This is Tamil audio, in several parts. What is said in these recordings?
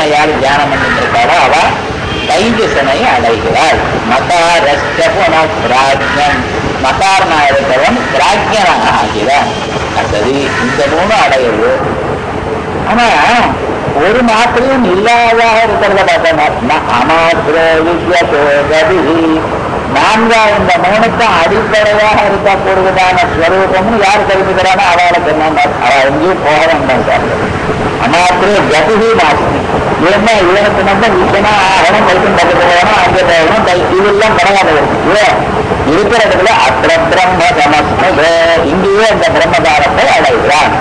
ஈசனையால் தியானம் பண்ணிட்டு இருக்காளோ அவ தைஜசனை அடைகிறாள் மகாரஸ்ட புன பிராஜ்யம் மகாரனா இருக்கவன் பிராஜ்யனாக ஆகிறான் அடுத்தது இந்த மூணு அடையுது ஆனா ஒரு மாத்திரையும் இல்லாததாக இருக்கிறத பார்த்தோம்னா அமாத்திர வித்யதோகதி நான்கா இந்த மூணுக்கும் அடிப்படையாக இருக்கக்கூடியதான ஸ்வரூபம்னு யார் தெரிவிக்கிறானோ அவளை சொன்னாங்க அவ எங்கேயும் போக வேண்டாம் சார் அமாத்திர கதிகி நாஸ்தி ஏன்னா இவனுக்கு நம்ம விசனா ஆகணும் வைக்கும் பக்கத்து போகணும் அங்கே போகணும் தை- இதெல்லாம் கிடையாது ஏன் இருக்கிற இடத்துல அத்திர பிரம்ம சமஸ்மத இங்கேயே அந்த பிரம்மதாரத்தை அடைகிறான்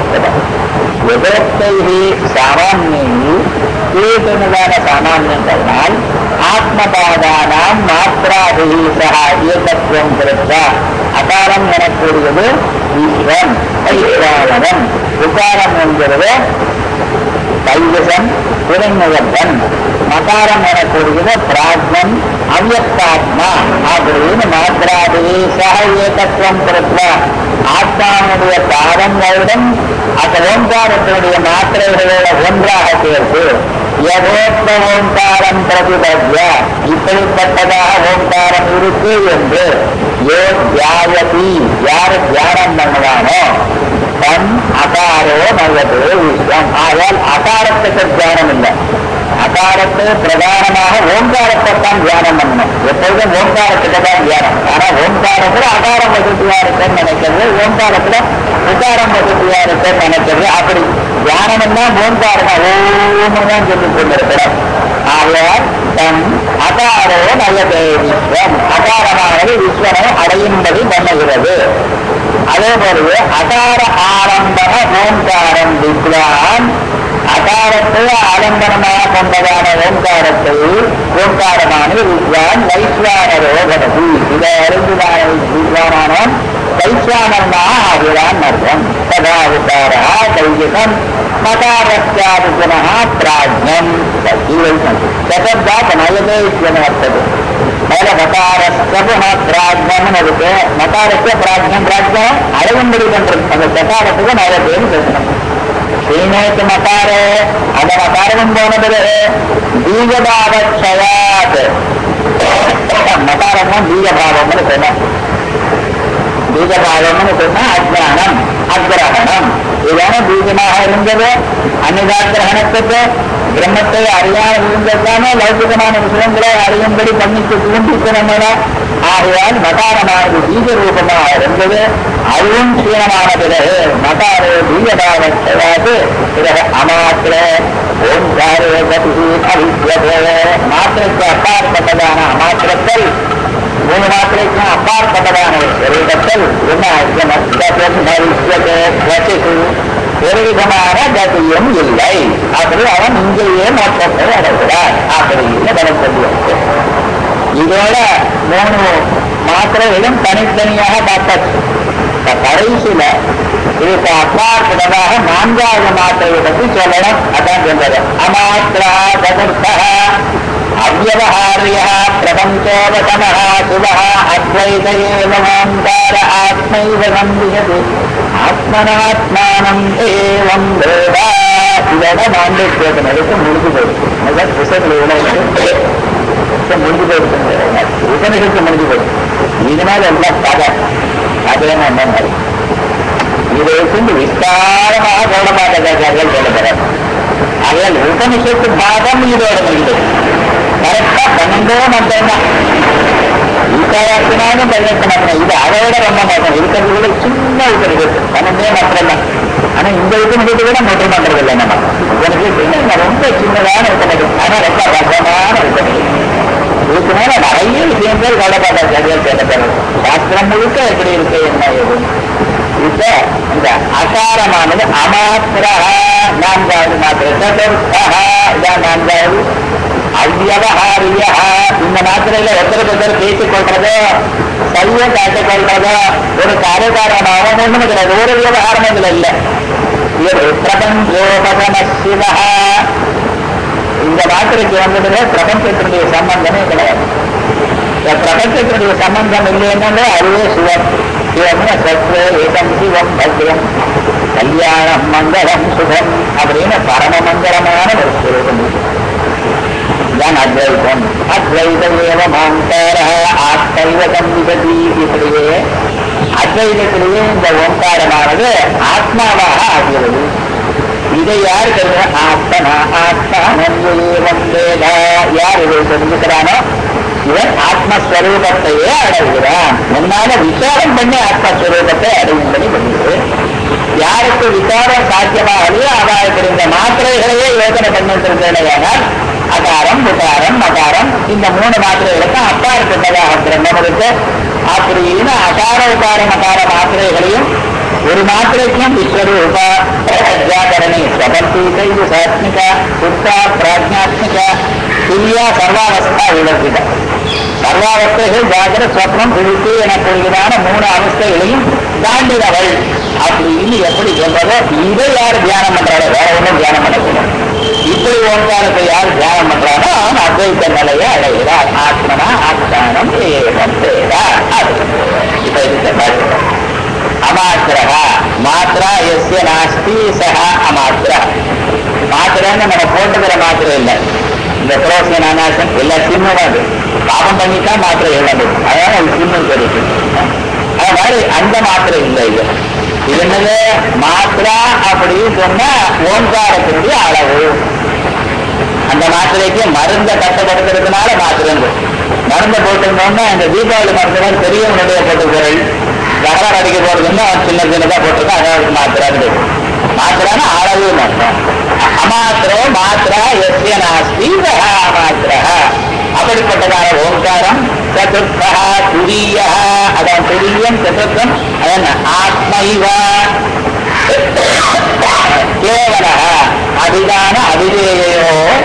எதிர்த்தைகி சாமான்யி ஏதனுதான சாமான்யங்கள்னால் ஆத்மபாதானாம் மாத்திராபிகி சகா ஏகத்துவம் கிருத்தா அகாரம் எனக்கூடியது ஈஸ்வரன் வைஸ்வானவன் உகாரம் என்கிறது தைவசம் புரண்யவன் மகாரம் எனக்கூடியது பிராக்மன் அவ்யக்தாத்மா அப்படின்னு மாத்திராதிவே சக ஏகத்துவம் கிருத்வா ஆத்மாவுடைய பாதங்களுடன் அந்த ஓங்காரத்தினுடைய மாத்திரைகளோட ஒன்றாக சேர்த்து யதோத்த ஓங்காரம் பிரதிபத்ய இப்படிப்பட்டதாக ஓங்காரம் இருக்கு என்று ஏ தியாயதி யார் தியானம் பண்ணுவானோ தன் அகாரோ நல்லது விஸ்வம் ஆகையால் அகாரத்துக்கு தியானம் இல்லை அகாரத்து பிரதானமாக ஓங்காரத்தை தான் தியானம் பண்ணணும் எப்பொழுதும் ஓங்காரத்துக்கு தான் தியானம் ஆனா ஓங்காரத்துல அகாரம் வசதியா இருக்குன்னு நினைக்கிறது ஓங்காரத்துல உகாரம் வசதியா இருக்குன்னு நினைக்கிறது அப்படி தியானம் எல்லாம் ஓங்காரம் ஓம் தான் சொல்லி கொண்டிருக்கிறோம் ஆகையால் தன் அகாரோ நல்லதே விஸ்வம் அகாரமானது விஸ்வனை அடையும்படி பண்ணுகிறது அதே போலவே அகார ஆரம்பன ஓங்காரம் வித்வான் அகாரத்தை ஆலம்பனமாக கொண்டதான ஓங்காரத்தை ஓங்காரமானது வித்வான் வைஸ்வானரோ பவதி இதை அறிந்துதான வித்வானானவன் வைஸ்வானனாக ஆகிறான் அர்த்தம் ததா உகாரா தைஜசம் மகாரஸ்யாதி புனः பிராஜ்யம் சதத்தாத் நயதே இத்தியனவர்த்தது மேல மகாரஸ்ய புனः பிராஜ்யம்னு இருக்கு மகாரஸ்ய பிராஜ்யம் பிராஜ்யம் அடையும்படி பண்றது அந்த சகாரத்துக்கு நயதேன்னு பேசணும் ஸ்ரீநேத்து மகாரே அந்த மகாரமும் போனது பீஜபாவக்ஷயாத் மகாரமும் பீஜபாவம்னு சொன்ன பீஜபாவம்னு சொன்னா அஜானம் அக்கிரகணம் இதான பீஜமாக இருந்தது அன்னிதாக்கிரகணத்துக்கு பிரம்மத்தை அறியாமல் இருந்ததுதானே லௌகிகமான விஷயங்களை அறியும்படி பண்ணிக்கு தூண்டிக்கு நம்மள ஆகையால் மகாரமானது பீஜ ரூபமாக இருந்தது அதுவும் க்ஷீணமான பிறகு மகாரே பீஜபாவது பிறகு அமாத்திர ஓங்காரே கதி அவித்யதே மாத்திரைக்கு அப்பாற்பட்டதான அமாத்திரத்தில் மூணு மாத்திரைக்கும் அப்பாற்பட்டதான ஒரு இடத்தில் என்ன ஒரு விதமான கதியும் இல்லை அப்படி அவன் இங்கேயே மோட்சத்தை அடைகிறான் அப்படின்னு பலம் சொல்லுவாங்க இதோட மூணு மாத்திரைகளும் தனித்தனியாக பார்த்தாச்சு இப்ப கடைசியில இதுக்கு அப்பாற்பட்டதாக நான்காவது மாத்திரையை பற்றி சொல்லணும் அதான் சொல்றது அமாத்ரா சதுர்த்தா அவ்வகாரியா பிரபஞ்சோபதமः சுபः அத்வைத ஏவ ஓங்கார ஆத்மைவ சம்பிஷது ஆத்மனாத்மானம் ஏவம் வேத இதோட மாண்டேஸ்வரத்தின் எடுத்து முடிஞ்சு போயிடுச்சு அதான் புத்தகத்தில் இவ்வளவு முடிஞ்சு போயிடுச்சு உபனிஷத்து முடிஞ்சு போயிடுச்சு இதனால எல்லாம் கதை கதைன்னு என்ன மாதிரி இதை வச்சு விஸ்தாரமாக கௌடபாதகாச்சாரியர்கள் சொல்லப்படுறார் ஆகையால் உபனிஷத்து பாகம் இதோட முடிந்தது கரெக்டா பன்னெண்டோ மந்திரம் தான் ஈசாவாசினாலும் பதினெட்டு மந்திரம் இது அதை விட ரொம்ப மந்திரம் இருக்கிறது விட சின்ன உபனிஷத்து பன்னெண்டே மந்திரம் தான் ஆனா இந்த உபனிஷத்து விட மொத்தம் பண்றது இல்லை நம்ம உபனிஷத்து என்ன ரொம்ப சின்னதான உபனிஷத்து ஆனா ரொம்ப ரசமான உபனிஷத்து இதுக்கு மேல நிறைய விஷயங்கள் கௌடபாதாச்சாரியர் கேட்டப்படுறது சாஸ்திரம் முழுக்க எப்படி இருக்கு என்ன ஏது இப்ப இந்த அகாரமானது அமாத்திரா நான்காவது மாத்திரை சதுர்த்தா இதான் நான்காவது அவ்வகாரிய இந்த மாத்திரையில ஒருத்தருக்கு ஒருத்தர் பேசிக் கொள்றதோ சரியா காட்டிக் கொள்றதோ ஒரு காரியக்காரன் அவன் ஒண்ணுமே கிடையாது ஒரு விவகாரம் இதுல இல்ல இது பிரபஞ்சோபகம சிவா இந்த மாத்திரைக்கு வந்ததுல பிரபஞ்சத்தினுடைய சம்பந்தமே கிடையாது இந்த பிரபஞ்சத்தினுடைய சம்பந்தம் இல்லைன்னா அதுவே சிவம் சிவம்னு சத்வ ஏகம் சிவம் பத்ரம் கல்யாணம் மங்களம் சுகம் அப்படின்னு பரம மங்களமான ஒரு ஸ்வரூபம் இருக்கு. அதுதான் அத்வைதம் அத்வைதம் ஏவம் ஓங்கார ஆத்மைவ சம்பிததி இப்படியே அத்வைதத்திலேயே இந்த ஓங்காரமானது ஆத்மாவாக ஆகிறது இதை யார் தெரிஞ்ச ஆத்மனா ஆத்மானந்தேவம் வேதா யார் இதை தெரிஞ்சுக்கிறானோ இவன் ஆத்மஸ்வரூபத்தையே அடைகிறான் முன்னால விசாரம் பண்ணி ஆத்மஸ்வரூபத்தை அடையும்படி பண்ணுது யாருக்கு விசாரம் சாத்தியமாகலையோ அவருக்கு இந்த மாத்திரைகளையே யோசனை பண்ணிட்டு இருந்தேனால் அகாரம் உகாரம் மகாரம் இந்த மூணு மாத்திரைகளுக்கு அப்பாற்பட்டதாக பிரம்மம் இருக்கு அப்படின்னு அகார உகார மகார மாத்திரைகளையும் ஒரு மாத்திரைக்கும் விஸ்வரூப பிரஜாகரணி ஸ்வபந்தீக இது சாத்மிக சுத்தா பிராஜ்யாத்மிக துல்லியா சர்வாவஸ்தா விளக்கிட சர்வாவஸ்தைகள் ஜாகிர ஸ்வப்னம் விழித்து எனக்கூடியதான மூணு அவஸ்தைகளையும் தாண்டினவள் அப்படின்னு எப்படி சொல்றதோ இதை யார் தியானம் பண்றாரோ வேற ஒன்றும் தியானம் பண்ணக்கூடாது இப்படி ஓங்காரத்தை யார் தியானம் பண்றாரோ அவன் அத்வைத்த நிலையை அடைகிறார் ஆத்மனா ஆத்மானம் ஏவம் வேதா அது இப்ப இதுக்கு பார்க்கிறோம் அமாத்திரா மாத்திரா எஸ்ய நாஸ்தி சஹா அமாத்திரா மாத்திரன்னு நம்ம போட்டுக்கிற மாத்திரை இல்லை இந்த புரோசன் அனாசன் எல்லாம் சின்னதா அது பாவம் பண்ணிட்டா மாத்திரை இழந்து அதனால அது சின்னம் தெரியுது அது மாதிரி அந்த மாத்திரை இல்லை இது இது என்னது மாத்திரா அப்படின்னு சொன்னா ஓங்காரத்தினுடைய அளவு அந்த மாத்திரைக்கு மருந்தை கட்டப்படுத்துறதுனால மாத்திரைங்க மருந்தை போட்டிருந்தோம்னா இந்த தீபாவளி மருந்து மாதிரி பெரியவனுடைய போட்டுக்கிறேன் தகராறு அடிக்க போறதுன்னா சின்ன சின்னதா போட்டிருக்கா அதாவது மாத்திரான்னு மாத்திரான அளவு மட்டும் அமாத்திரோ மாத்திரா எஸ்ய நாஸ்தி சஹா மாத்திரா அப்படிப்பட்டதான ஓங்காரம் சதுர்த்தா துரிய அதான் துரியம் சதுர்த்தம் அதன் ஆத்மைவா கேவல அபிதான அபிதேயோ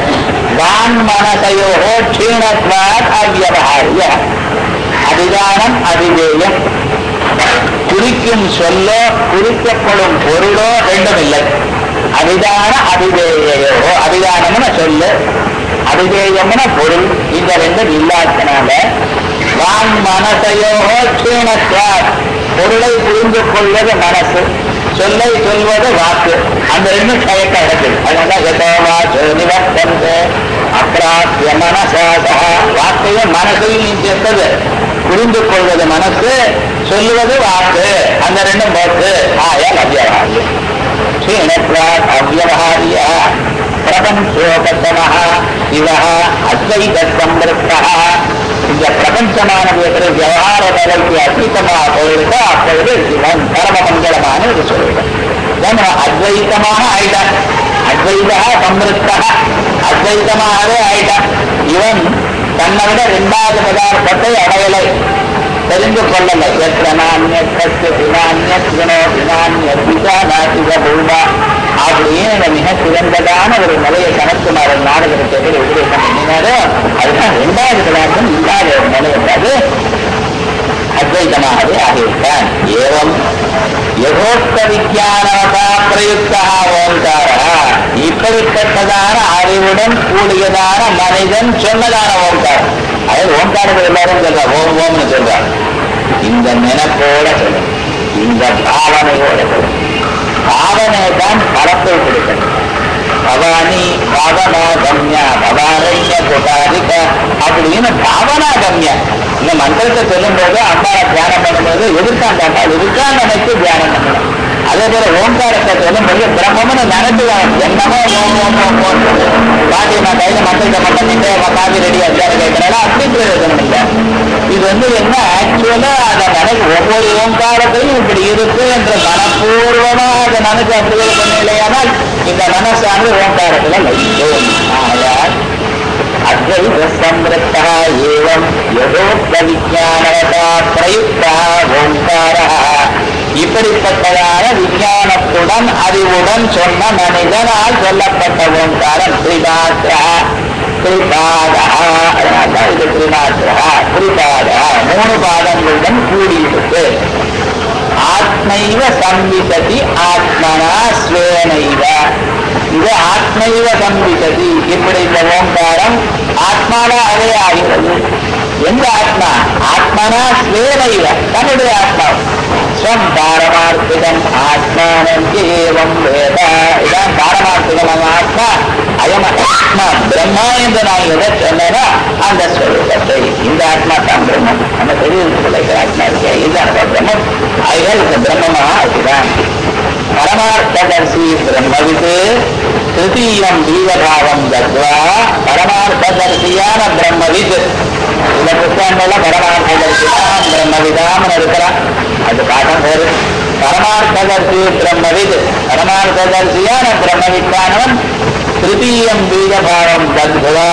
வான்மனசையோ க்ஷீணத்வாத் அவ்யவஹாரிய அபிதானம் அபிதேயம் குறிக்கும் சொல்லோ குறிக்கப்படும் பொருளோ ரெண்டும் இல்லை அபிதான அபிதேயோ அபிதானம்னு சொல்லு அபிதேயம்னு பொருள் இந்த ரெண்டும் இல்லாதனால வான் மனசையோ க்ஷீணத்வாத் பொருளை புரிந்து கொள்வது மனசு சொல்லை சொல்வது வாக்கு அந்த ரெண்டும் கயக்க நடக்குது அதனால நிவர்த்தந்து அப்பிராப்பிய மனசாசா வாக்கையும் மனசையும் நீ சேர்த்தது புரிந்து கொள்வது மனசு சொல்லுவது வாக்கு அந்த ரெண்டும் போக்கு ஆயால் அவ்யவகாரியம் க்ஷீணத்வாத் அவ்யவகாரிய பிரபஞ்சோபத்தம இவ அத்வைத சம்பிருத்தா இந்த பிரபஞ்சமானது எப்படி விவகார நிலைக்கு அத்தீத்தமாக போயிருக்கோ அப்பொழுது இவன் பரமமங்கலமான ஒரு சொல்லுங்கள் ஏன்னா அத்வைத்தமான ஆயிட்டான் அத்வைதா சம்பிருத்தா அத்வைத்தமாகவே ஆயிட்டான் இவன் தன்னை விட இரண்டாவது பதார்த்தத்தை அடையலை தெரிந்து கொள்ளலை எத்த நானியத்து வினான்யோ வினான்யிக பூமா அப்படின்னு இந்த மிக சிறந்ததான ஒரு நிலையை கணக்குமாறன் நாடகத்தை உபதேசம் பண்ணினாரோ அதுதான் இரண்டாவது பதார்த்தம் இல்லாத ஒரு நிலை அது அத்வைதமாகவே ஆகிவிட்டான் ஏவம் யகோக்த விஜயானவதா பிரயுக்தா ஓங்காரா இப்படிப்பட்டதான அறிவுடன் கூடியதான மனிதன் சொன்னதான ஓங்காரம் அது ஓங்காரங்கள் எல்லாரும் சொல்றா ஓம் ஓம்னு சொல்றா இந்த நினைப்போட சொல்லணும் இந்த பாவனையோட சொல்லணும் பாவனை தான் பலத்தை கொடுக்கணும் பவானி பாவனா கம்யா பவாரண்ய குடாரிக அப்படின்னு பாவனா கம்யா இந்த மந்திரத்தை சொல்லும் போது அம்மாவை தியானம் பண்ணும்போது எதிர்க்கான் கேட்டால் எதிர்க்கான் நினைத்து தியானம் பண்ணணும் அதே போல ஓங்காரத்தை சொல்லும் போது பிரம்மம்னு நினைச்சுவாங்க என்னமோ ஓம் ஓம் ஓம் ஓம் பாட்டி நான் கையில மந்திரத்தை மட்டும் நின்று காப்பி ரெடி அத்தியாரம் கேட்கிறாள் அப்படி பிரயோஜனம் இல்லை இது வந்து என்ன ஆக்சுவலா அதை நினைக்க ஒவ்வொரு ஓங்காரத்திலையும் இப்படி இருக்கு என்று மனப்பூர்வமா அதை நினைச்சு அப்படி பண்ணலையானால் இந்த மனசானது ஓங்காரத்துல லைக்கும் ஆயால் அத்வைத சம்பிரத்தா ஏவம் யதோக்த விஜயானவதா பிரயுக்தா ஓங்காரா இப்படிப்பட்டதான விஞ்ஞானத்துடன் அறிவுடன் சொன்ன மனிதனால் சொல்லப்பட்ட ஓங்காரம் திரிபாத்ரா திரிபாதா அதனால்தான் இது திரிபாத்ரா திரிபாதா மூணு பாதங்களுடன் கூடியிருக்கு ஆத்மைவ சம்பிசதி ஆத்மனா ஸ்வேனைவ இது ஆத்மைவ சம்பிசதி இப்படி இந்த ஓங்காரம் ஆத்மாவாகவே ஆகிறது எந்த ஆத்மா ஆத்மனா ஸ்வேனைவ தன்னுடைய ஆத்மா ஸ்வம் பாரமார்த்திகம் ஆத்மானம் ஏவம் வேத இதான் பாரமார்த்திகம் ஆத்மா அயம் ஆத்மா பிரம்மா என்று நான் எதை சொன்னேனோ அந்த ஸ்வரூபத்தை இந்த ஆத்மா தான் பிரம்மம் அந்த சரீரத்துக்குள்ள இருக்கிற ஆத்மா இருக்கே இதுதான் அந்த பிரம்மம் ஆகையால் இந்த பிரம்மமாக அதுதான் பரமார்த்ததர்சி பிரம்மவிது திருத்தீயம் ஜீவபாவம் தத்வா பரமார்த்ததர்சியான பிரம்மவித் சில புத்தகங்கள்ல பரமார்த்ததர்சிதான் பிரம்மவிதாமன் இருக்கிறான் அது பாடம் பேரு பரமார்த்ததர்சி பிரம்மவித் பரமார்த்ததர்சியான பிரம்மவித்தானவன் திருத்தீயம் பீஜபாவம் தத்வா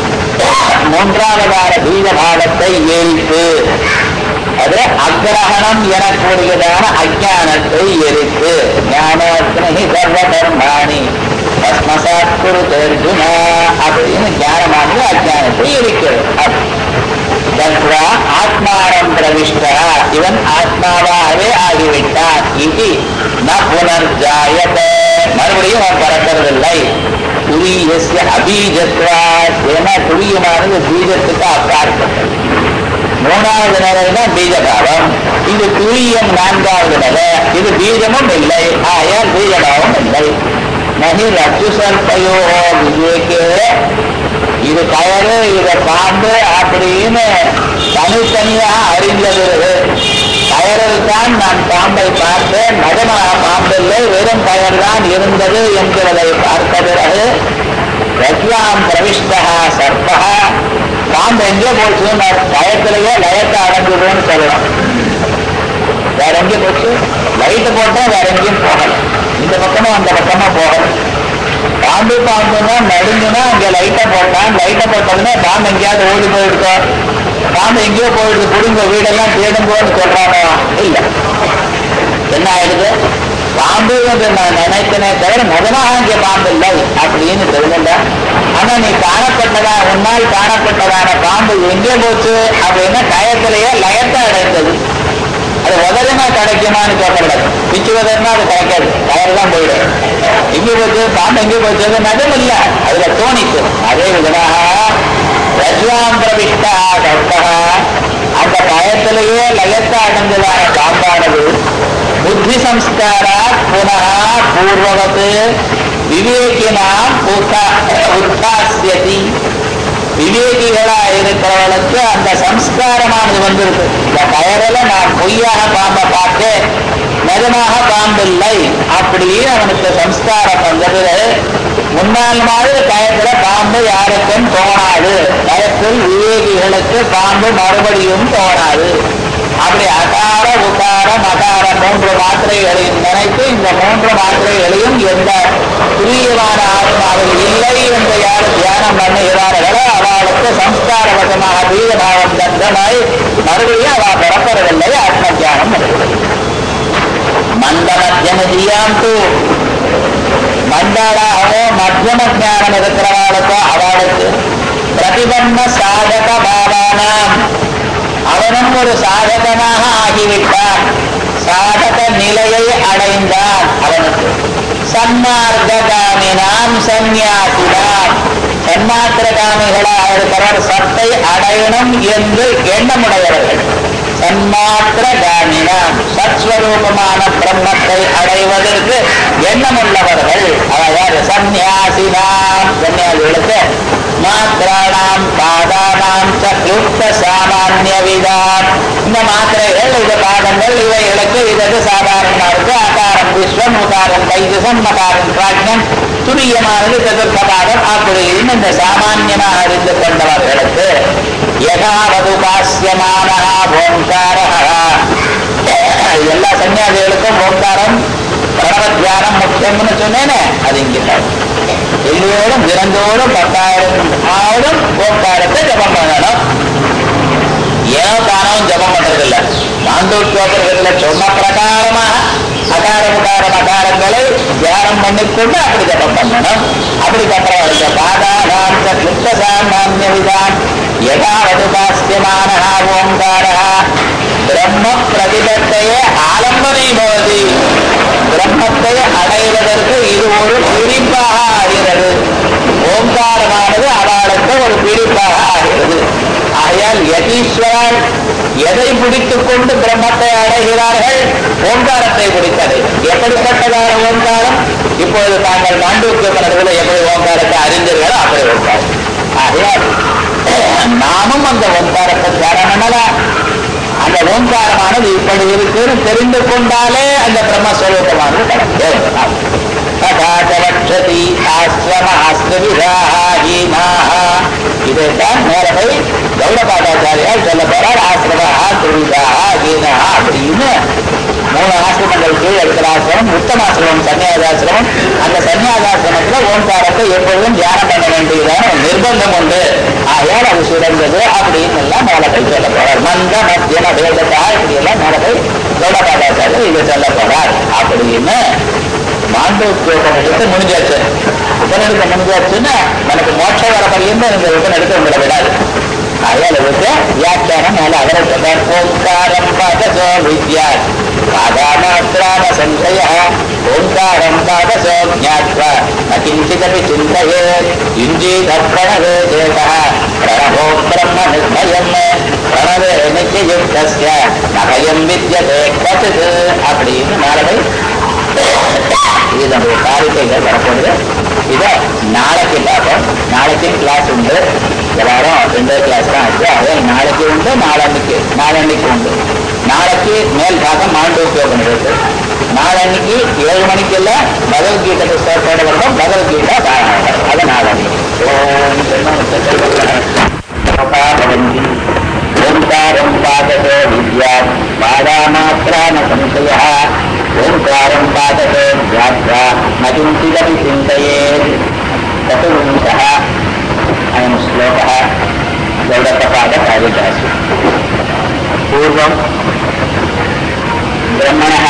மூன்றாவதான பீஜபாவத்தை ஏறித்து அது அக்கிரகணம் எனக்கூடியதான அஜானத்தை எரித்து ஞானோத்னி சர்வ கர்மாணி பஸ்மசாத் குருதர்ஜுனா அப்படின்னு ஞானமானது அஜானத்தை இருக்கிறது தத்வா ஆத்மானம் பிரவிஷ்டா இவன் ஆத்மாவாகவே ஆகிவிட்டான் இது ந புனர்ஜாயதே மறுபடியும் அவன் பறக்கிறதில்லை துரியஸ்ய அபீஜத்வா ஏன்னா துரியமானது பீஜத்துக்கு அப்பாற்பட்டது மூணாவது நிலை தான் பீஜபாவம் இது துரியம் நான்காவது நிலை இது பீஜமும் இல்லை ஆயால் பீஜபாவம் இல்லை நகி ரத்து சல்பயோ விவேகே இது கயறு இது பாம்பு அப்படின்னு தனித்தனியாக அறிந்தது கயரில் தான் நான் பாம்பை பார்த்தேன் நகமாக பாம்பில்லை வெறும் கயர் தான் இருந்தது என்கிறதை பார்த்த பிறகு ரத்வாம் பிரவிஷ்டா சர்ப்பா பாம்பு எங்கே போச்சுன்னு பயத்திலேயே லயத்தை அடைஞ்சிடும்னு சொல்லலாம் வேற எங்கே போச்சு லைட்டு போட்டா வேற எங்கேயும் போகல இந்த பக்கமும் அந்த பக்கமா போகல பாம்பு பாம்புன்னா நடுங்குனா அங்க லைட்டை போட்டான் லைட்டை போட்டதுன்னா பாம்பு எங்கேயாவது ஓடி போயிடுதோ பாம்பு எங்கேயோ போயிடுது குடும்ப வீடெல்லாம் தேடுங்கோன்னு சொல்றானோ இல்ல என்ன ஆயிடுது பாம்பு என்று நான் நினைத்தனே தவிர முதலாக அங்கே பாம்பு இல்லை அப்படின்னு தெரிஞ்சல ஆனா நீ காணப்பட்டதா உன்னால் காணப்பட்டதான பாம்பு எங்கே போச்சு அப்படின்னா கயத்திலேயே லயத்தை அடைந்தது அது உதறினா கிடைக்குமான்னு கேட்கக்கூடாது பிச்சு உதறினா அது கிடைக்காது கயர் தான் போயிடும் எங்கே போச்சு பாம்பு எங்கே போச்சு அது நகம் இல்லை அதுல தோணிச்சு அதே விதமாக ரஜ்வாம் பிரவிஷ்டா சப்தா அந்த கயத்திலேயே லயத்தை அடைந்ததான பாம்பானது புத்தி சம்ஸ்காரா புனः பூர்வவத் விவேகினாம் உத்தாசியதி விவேகிகளா இருக்கிறவளுக்கு அந்த சம்ஸ்காரமானது வந்திருக்கு இந்த கயரில் நான் பொய்யாக பாம்பை பார்த்தேன் நிஜமாக பாம்பில்லை அப்படின்னு அவனுக்கு சம்ஸ்காரம் வந்தது முன்னாள் மாதிரி கயத்துல பாம்பு யாருக்கும் தோணாது கயத்தில் விவேகிகளுக்கு பாம்பு மறுபடியும் தோணாது அப்படி அகார உகார மகார மூன்று மாத்திரைகளையும் நினைத்து இந்த மூன்று மாத்திரைகளையும் எந்த துரியமான ஆத்மாவில் இல்லை என்று யார் தியானம் பண்ணுகிறார்களோ அவளுக்கு சம்ஸ்காரவசமாக பீதபாவம் தந்தமாய் மறுபடியும் அவ பிறப்பறவில்லை ஆத்ம தியானம் வருகிறது மந்த மத்தியம ஜீயாந்து மந்தாளாகவோ மத்தியம ஞானம் இருக்கிறவாளுக்கோ அவளுக்கு பிரதிபன்ன சாதக பாவானாம் அவனும் ஒரு சாதகனாக ஆகிவிட்டான் சாதக நிலையை அடைந்தான் அவனுக்கு சன்மார்க்காமினாம் சந்நியாசினாம் சன்மாத்திரகாமிகளாக இருக்கிறவர் சத்தை அடையணும் என்று எண்ணமுடையவர்கள் சன்மாத்திரகாமினாம் சத்ஸ்வரூபமான பிரம்மத்தை அடைவதற்கு எண்ணமுள்ளவர்கள் அவர் சந்நியாசினாம் சன்னியாசிகளுக்கு மாத்திராணாம் பாதானாம் சக்யுக்த சாமானிய விதான் இந்த மாத்திரைகள் இது பாதங்கள் இவைகளுக்கு இதற்கு சாதாரணமா இருக்கு ஆகாரம் விஸ்வம் உகாரம் தைஜசம் மகாரம் பிராஜ்யம் துரியமானது சதுர்த்தபாதம் அப்படின்னு இந்த சாமான்யமாக அறிந்து கொண்டவர்களுக்கு யகாவது பாசியமான ஓங்கார எல்லா சன்னியாசிகளுக்கும் ஓங்காரம் பிரணவ தியானம் முக்கியம்னு சொன்னேனே அது இங்கே எல்லோரும் தினந்தோறும் பத்தாயிரம் ஆயிரம் ஓங்காரத்தை ஜபம் பண்ணணும் ஏனோ தானவும் ஜபம் பண்றது இல்ல மாண்டோக்கியோபர்கள சொன்ன பிரகாரமாக அகார உகார மகாரங்களை தியானம் பண்ணிக்கொண்டு அப்படி ஜபம் பண்ணணும் அப்படி பண்றவர்களுக்கு பாதானாம் கிருத்த சாமானிய விதான் யதாவது பாஸ்யமான ஓங்கார பிரம்ம பிரதிபத்தையே ஆலம்பனை பவதி பிரம்மத்தை அடைவதற்கு இது ஒரு பிடிப்பாக ஆகிறது ஓங்காரமானது அவளுக்கு ஒரு பிடிப்பாக ஆகிறது ஆகையால் யதீஸ்வரன் எதை பிடித்துக் கொண்டு பிரம்மத்தை அடைகிறார்கள் ஓங்காரத்தை பிடித்தது எப்படிப்பட்டதான ஓங்காரம் இப்பொழுது தாங்கள் மாண்டூக்கிய பலர்களை எப்படி ஓங்காரத்தை அறிந்தீர்களோ அப்படி ஓங்காரம் ஆகையால் நாமும் அந்த ஓங்காரத்தை தியானம் பண்ணலாம் அந்த ஓங்காரமானது இப்படி இருக்குன்னு தெரிந்து கொண்டாலே அந்த பிரம்மஸ்வரூபமானது கிடைக்கும் ரட்சதி ஆசிரம ஆசிரமிதாஹீனாஹ இதைத்தான் நேரவை கௌடபாதாச்சாரியால் சொல்ல போறார் ஆசிரம ஆசிரமிதாஹீனா அப்படின்னு மூணு ஆசிரமங்கள் கீழ் இருக்கிற ஆசிரமம் உத்தமாசிரமம் சன்னியாசாசிரமம் அந்த சன்னியாசாசிரமத்துல ஓங்காரத்தை எப்பொழுதும் தியானம் பண்ண வேண்டியதான ஒரு நிர்பந்தம் உண்டு ஆகையால் அது சிறந்தது அப்படின்னு எல்லாம் மேலத்தை சொல்ல போறார் மந்த மத்தியம வேதத்தா இப்படி எல்லாம் மேலத்தை கௌடபாதாச்சாரியர் இதை சொல்ல போறார் அப்படின்னு மாண்டோக்கியோகம் எடுத்து முடிஞ்சாச்சு உபநடுக்க முடிஞ்சாச்சுன்னா நமக்கு மோட்சம் வர பரியந்தம் இந்த உபநடுக்க உங்களை விடாது அயால் விட்டு வியாக்கியானம் மேல அவரை சொல்றார் ஓங்காரம் பாதசோ வித்யா பாதாமாத்திரான சந்தய ஓங்காரம் பாதசோ ஜாத்வா ந கிஞ்சிதபி சிந்தயே யுஞ்சீத பிரணவே சேதா பிரணவோ பிரம்ம நிர்ணயம் பிரணவே நிச்சயுக்தஸ்ய நகயம் வித்யதே கசிது அப்படின்னு நாளை இது நம்முடைய காரிக்கைகள் வரப்போகுது இதை நாளைக்கு பார்ப்போம் நாளைக்கும் கிளாஸ் உண்டு எல்லாரும் ரெண்டே கிளாஸ் தான் இருக்கு அதே நாளைக்கு உண்டு நாளன்னைக்கு நாளன்னைக்கு உண்டு நாளைக்கு மேல் பாகம் மாண்டோக்கியோகம் இருக்கு நாளன்னைக்கு ஏழு மணிக்கு எல்லாம் பகவத்கீதை புஸ்தகத்தோட வருவோம் பகவத்கீதா பாராயணம் அது நாளன்னைக்கு ஓம் ஓங்காரம் பாதசோ வித்யா பாதாமாத்திரான சம்சய ஓங்காரம் பாதசோ ஜாத்வா நகிஞ்சிதபி சிந்தயேத் चतुर्विंशः अयं श्लोकः गौडप्रपादकारिकासु पूर्वं ब्रह्मणः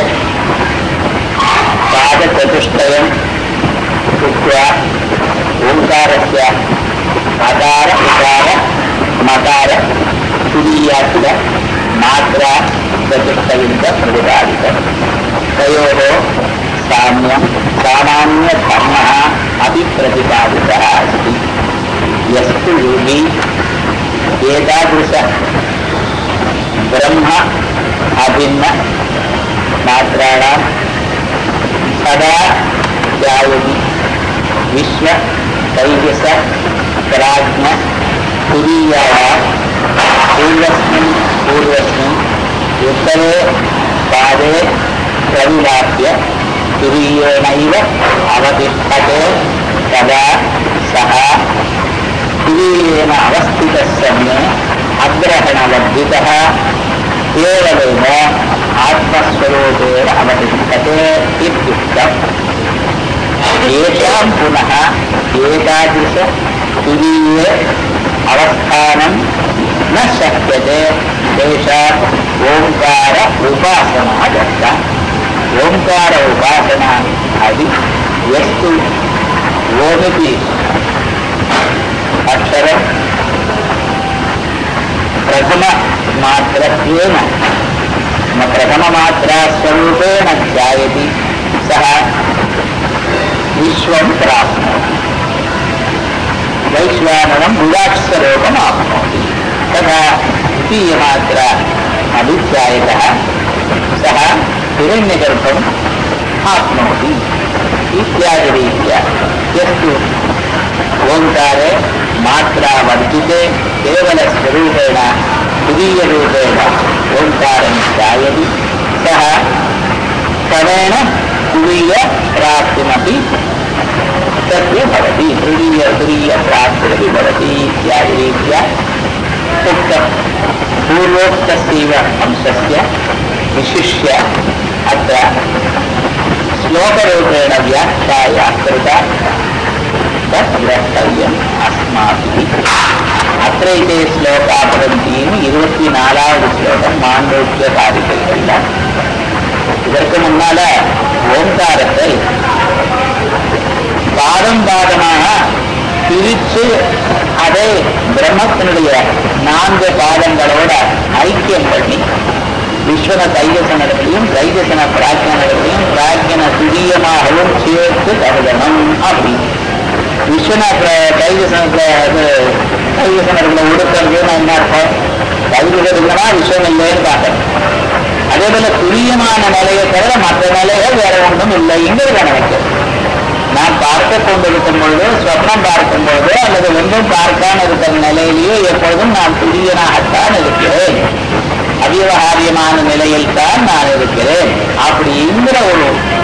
पादचतुष्टयम् उक्त्वा ओङ्कारस्य अकार उकार मकार तुरीयास्य मात्रा चतुष्टयञ्च प्रतिपादितम् तयोः साम्यं सामान्यधर्मः अपि प्रतिपादितः अस्ति यस्तु योगी एतादृश ब्रह्म अभिन्न मात्राणां सदा ध्यायति विश्व तैजस प्राज्ञ तुरीयाः पूर्वस्मिन् पूर्वस्मिन् उत्तरे पादे प्रविलाप्य तुरीयेणैव अवतिष्ठते तदा सः तुरीयेन अवस्थितः सन् अग्रहणवर्जितः केवलेन आत्मस्वरूपेण अवतिष्ठते इत्युक्तम् येषां पुनः एतादृश तुरीये अवस्थानं न शक्यते तेषाम् ओङ्कार उपासना दत्ता ओङ्कार उपासना अपि यस्तु ओमिति अक्षरं प्रथममात्रत्वेन प्रथममात्रास्वरूपेण ध्यायति सः विश्वं प्राप्नोति वैश्वानरं विराट्स्वरूपम् आप्नोति तथा द्वितीयमात्रा अभिध्यायतः सः हिरण्यगर्भम् आप्नोति इत्यादिरीत्या यस्तु ओङ्कारे मात्रा वर्जिते केवलस्वरूपेण तुरीयरूपेण ओङ्कारं ध्यायति सः क्रमेण तुरीयप्राप्तिमपि तस्य भवति तुरीय तुरीयप्राप्तिरपि भवति इत्यादिरीत्या उक्तं पूर्वोक्तस्यैव अंशस्य विशिष्य अत्र श्लोकरूपेण व्याख्याया कृता तत् द्रष्टव्यम् अस्माभिः अत्रैते श्लोका भवन्ति இருபத்தி நாலாவது ஸ்லோகம் மாண்டோக்கிய காரிகைகள்ல இதற்கு முன்னால ஓங்காரத்தை பாதம் பாதமாக பிரித்து அதை பிரம்மத்தினுடைய நான்கு பாதங்களோட ஐக்கியம் பண்ணி விஸ்வன தைஜசனிடத்திலையும் தைஜசன பிராக்கியனிடத்திலையும் பிராக்கியன துரியமாகவும் சேர்த்து கருதணும் அப்படி விஸ்வன தைஜசனத்துல இது தைஜசனத்துல உடுக்கிறதுன்னு என்ன அர்த்தம் தைஜசனா விஷயம் இல்லைன்னு பார்க்கணும் அதே போல துரியமான நிலையை தவிர மற்ற நிலைகள் வேற ஒன்றும் இல்லைங்கிறது நினைக்கிறது நாம் பார்க்க கொண்டிருக்கும் பொழுது சொப்னம் பார்க்கும் பொழுது அல்லது ஒன்றும் பார்க்காம இருக்கிற நிலையிலேயே எப்பொழுதும் நான் துரியனாகத்தான் இருக்கிறேன் அவியவகாரியமான நிலையில் தான் நான் இருக்கிறேன் அப்படிங்கிற ஒரு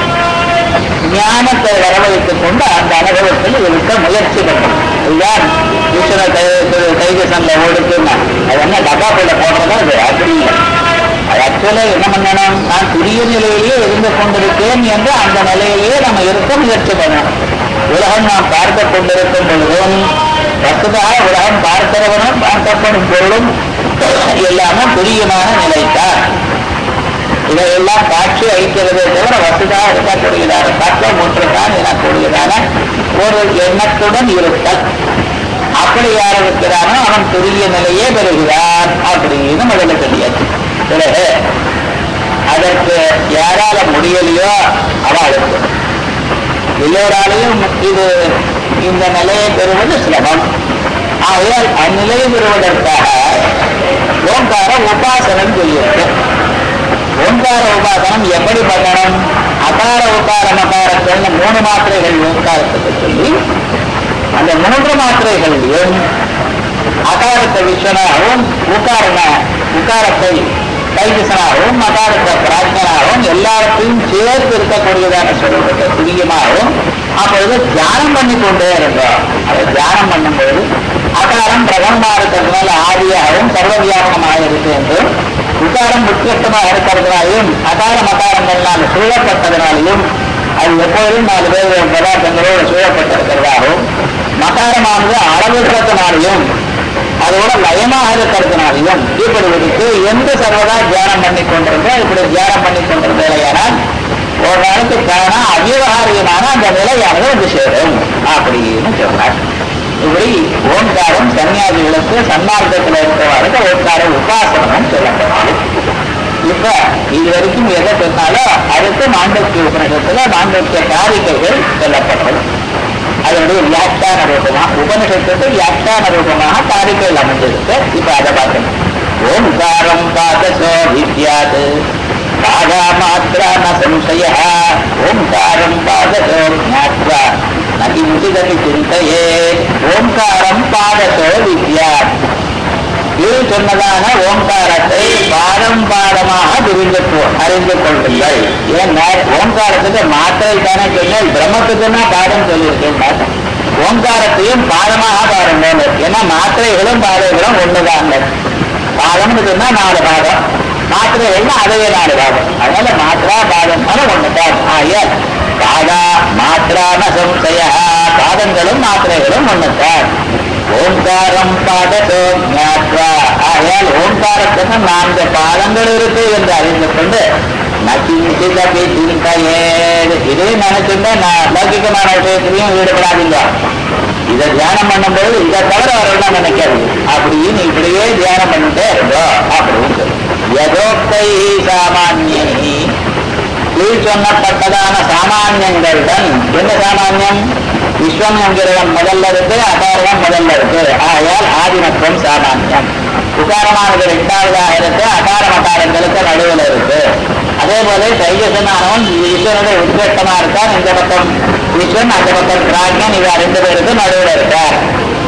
ஞானத்தை வரவழைத்துக் கொண்டு அந்த அனுபவத்தில் இருக்க முயற்சி பண்ணும் இதுதான் ஈஸ்வர கைகசன்ல ஓடுக்குன்னா அது என்ன டப்பாக்குள்ள போடுறதா அது அப்படி இல்லை அது ஆக்சுவலா என்ன பண்ணணும் நான் துரிய நிலையிலேயே இருந்து கொண்டிருக்கேன் என்று அந்த நிலையிலேயே நம்ம இருக்க முயற்சி பண்ணணும் உலகம் நாம் பார்க்க கொண்டிருக்கும் பொழுதும் வசதாக உலகம் பார்க்கிறவனும் பார்க்கப்படும் பொருளும் எல்லாமே துரியமான நிலைத்தான் இதையெல்லாம் காட்சி அளிக்கிறதே தவிர வசதியாக இருக்கக்கூடியதான தத்துவம் ஒன்றுதான் எனக்கூடியதான ஒரு எண்ணத்துடன் இருத்தல் அப்படி யார் இருக்கிறானோ அவன் துரிய நிலையே பெறுகிறான் அப்படின்னு முதல்ல தெரியாது பிறகு அதற்கு யாரால முடியலையோ அவளுக்கு எல்லோராலையும் இது இந்த நிலையை பெறுவது சிரமம் ஆகையால் அந்நிலையை பெறுவதற்காக ஓங்கார உபாசனம் சொல்லியிருக்கு ஓங்கார உபாசனம் எப்படி பண்ணணும் அகார உக்கார மகாரத்தில் மூணு மாத்திரைகள் ஓங்காரத்துக்கு சொல்லி அந்த மூன்று மாத்திரைகளையும் அகாரத்தை விஸ்வனாகவும் உக்காரண உக்காரத்தை கைவிசனாகவும் மகாரத்தை பிராஜ்யனாகவும் எல்லாத்தையும் சேர்த்து இருக்கக்கூடியதான சொல்லுறத துரியமாகவும் அப்பொழுது தியானம் பண்ணி கொண்டே இருந்தோம் அதை தியானம் பண்ணும்போது அகாரம் பிரகமா இருக்கிறதுனால ஆதியாகவும் சர்வவியாபகமாக இருக்கு என்றும் உக்காரம் முக்கியத்துவமாக இருக்கிறதுனாலையும் அகார மகாரங்கள்னால் சூழப்பட்டதனாலையும் அது எப்போதும் நாலு பேர் பதார்த்தங்களோடு சூழப்பட்டிருக்கிறதாகவும் மகாரமானது அளவிட்டத்தினாலையும் அதோட லயமாக இருக்கிறதுனாலையும் இப்படி இருக்கு எந்த சர்வதா தியானம் பண்ணி கொண்டிருந்தோ இப்படி தியானம் பண்ணி கொண்டிருந்தேனால் ஒரு நாளுக்கு காண அவ்யவகாரியமான அந்த நிலையானது வந்து சேரும் அப்படின்னு சொன்னார் இப்படி ஓங்காரம் சன்னியாசிகளுக்கு சன்மார்க்கத்தில் இருக்கிறவர்களுக்கு ஓங்கார உபாசனம் சொல்லப்படுது இப்ப இது வரைக்கும் எதை சொன்னாலும் அடுத்து மாண்டக்கிய உபநிஷத்துல மாண்டக்கிய காரிகைகள் சொல்லப்பட்டது அதனுடைய வியாக்கியான ரூபமா உபனிஷத்துக்கு வியாக்கியான ரூபமாக காரிகைகள் அமைஞ்சிருக்கு இப்ப அதை பார்க்கணும் ஓம்காரம் பாதசோ வித்யாது பாதா மாத்திரா ந சம்சய ஓம்காரம் பாதசோ ஞாத்வா நகிஞ்சிதபி சிந்தையே ஓம்காரம் பாதசோ வித்யாத் இது சொன்னதான ஓங்காரத்தை பாடம் பாடமாக தெரிந்து கொ- அறிந்து கொள்ளுங்கள் ஏன்னா ஓங்காரத்துக்கு மாத்திரை தானே சொன்னேன் பிரம்மத்துக்குன்னா பாடம் சொல்லியிருக்கேன் ஓங்காரத்தையும் பாடமாக பாருங்கள் ஏன்னா மாத்திரைகளும் பாடங்களும் ஒண்ணுதான் பாடம்னு சொன்னா நாலு பாடம் மாத்திரைகள்னா அதே நாலு பாடம் அதனால மாத்திரா பாதம் ஒண்ணுதான் ஆகிய பாதா மாத்திரான சம்சய பாதங்களும் மாத்திரைகளும் ஒண்ணுதான் ஓங்காரம் பாதசோ ஞாத்வா ஆகையால் ஓங்காரத்துக்கு நான்கு பாதங்கள் இருக்கு என்று அறிந்து கொண்டு நகிஞ்சிதபி சிந்தையேது இதே நினைச்சுங்க நான் லௌகிகமான விஷயத்திலையும் ஈடுபடாதீங்க இதை தியானம் பண்ணும்போது இதை தவிர வரலாம் நினைக்காது அப்படின்னு இப்படியே தியானம் பண்ணிட்டே இருந்தோம் அப்படின்னு சொல்லு யதோக்தை சாமானியை கீழ் சொன்னப்பட்டதான சாமானியங்களுடன் என்ன சாமானியம் விஸ்வம் என்கிறவன் முதல்ல இருக்கு அகாரம் முதல்ல இருக்கு ஆகையால் ஆதிமத்துவம் சாமானியம் உகாரமானது ரெண்டாவதாக இருக்கு அகார மகாரங்களுக்கு நடுவில் இருக்கு அதே போல தைஜசனானவன் ஈஸ்வரனுடைய உத்வேட்டமா இருக்கான் இந்த பக்கம் ஈஸ்வரன் அந்த பக்கம் பிராஜ்யன் இவ ரெண்டு பேருக்கு நடுவில் இருக்கார்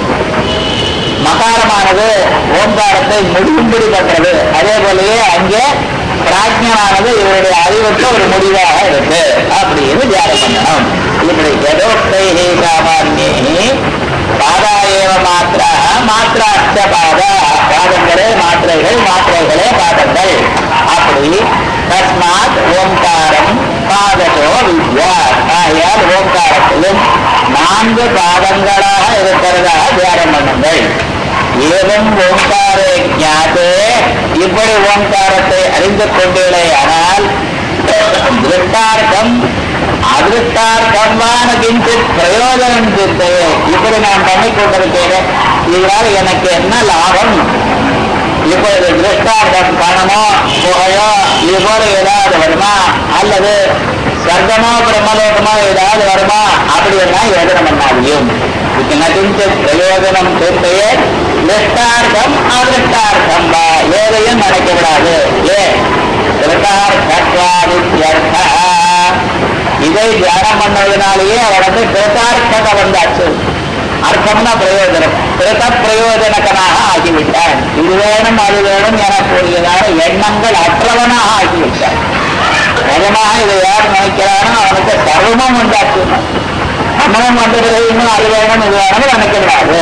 மகாரமானது ஓங்காரத்தை முடியும்படி பண்றது அதே போலயே அங்கே பிராஜ்யனானது இவருடைய அறிவுக்கு ஒரு முடிவாக இருக்கு அப்படின்னு தியானம் பண்ணணும் இப்படி எதோக்தை சாமானியே பாதா ஏவ மாத்திரா மாத்திராட்ச பாதா பாதங்களே மாத்திரைகள் மாத்திரைகளே பாதங்கள் அப்படி தஸ்மாத் ஓங்காரம் பாதசோ வித்யா ஆகையால் ஓங்காரத்திலும் நான்கு பாதங்களாக இருக்கிறதாக தியானம் பண்ணுங்கள் ஏவம் ஓங்காரே ஞாதே இப்படி ஓங்காரத்தை அறிந்து கொண்டீர்களே ஆனால் திருஷ்டார்த்தம் அதிருஷ்டார்த்தமான கிஞ்சித் பிரயோஜனம் சிந்தையே இப்படி நான் பண்ணி கொண்டிருக்கிறேன் இதனால் எனக்கு என்ன லாபம் இப்பொழுது திருஷ்டார்த்தம் பணமோ புகையோ இது போல ஏதாவது வருமா அல்லது ஸ்வர்க்கமோ பிரம்மலோகமோ ஏதாவது வருமா அப்படியெல்லாம் யோஜனை பண்ணாதையும் இதுக்கு நகிஞ்ச பிரயோஜனம் சிந்தையே திருஷ்டார்த்தம் அதிருஷ்டார்த்தம் வா எதையும் நினைக்க கூடாது ஏ திருஷ்டார்த்தத்வாதித்யர்த்தா இதை தியானம் பண்ணதுனாலேயே அவனுக்கு கிருதார்த்தக வந்தாச்சு அர்த்தம்னா பிரயோஜனம் கிருத பிரயோஜனகனாக ஆகிவிட்டான் இது வேணும் அது வேணும் என கூறியதான எண்ணங்கள் அற்றவனாக ஆகிவிட்டான் நிஜமாக இதை யார் நினைக்கிறானோ அவனுக்கு சர்வமும் உண்டாச்சு நம்மளும் வந்தது இன்னும் அது வேணும் இது வேணும் நினைக்கிறாரு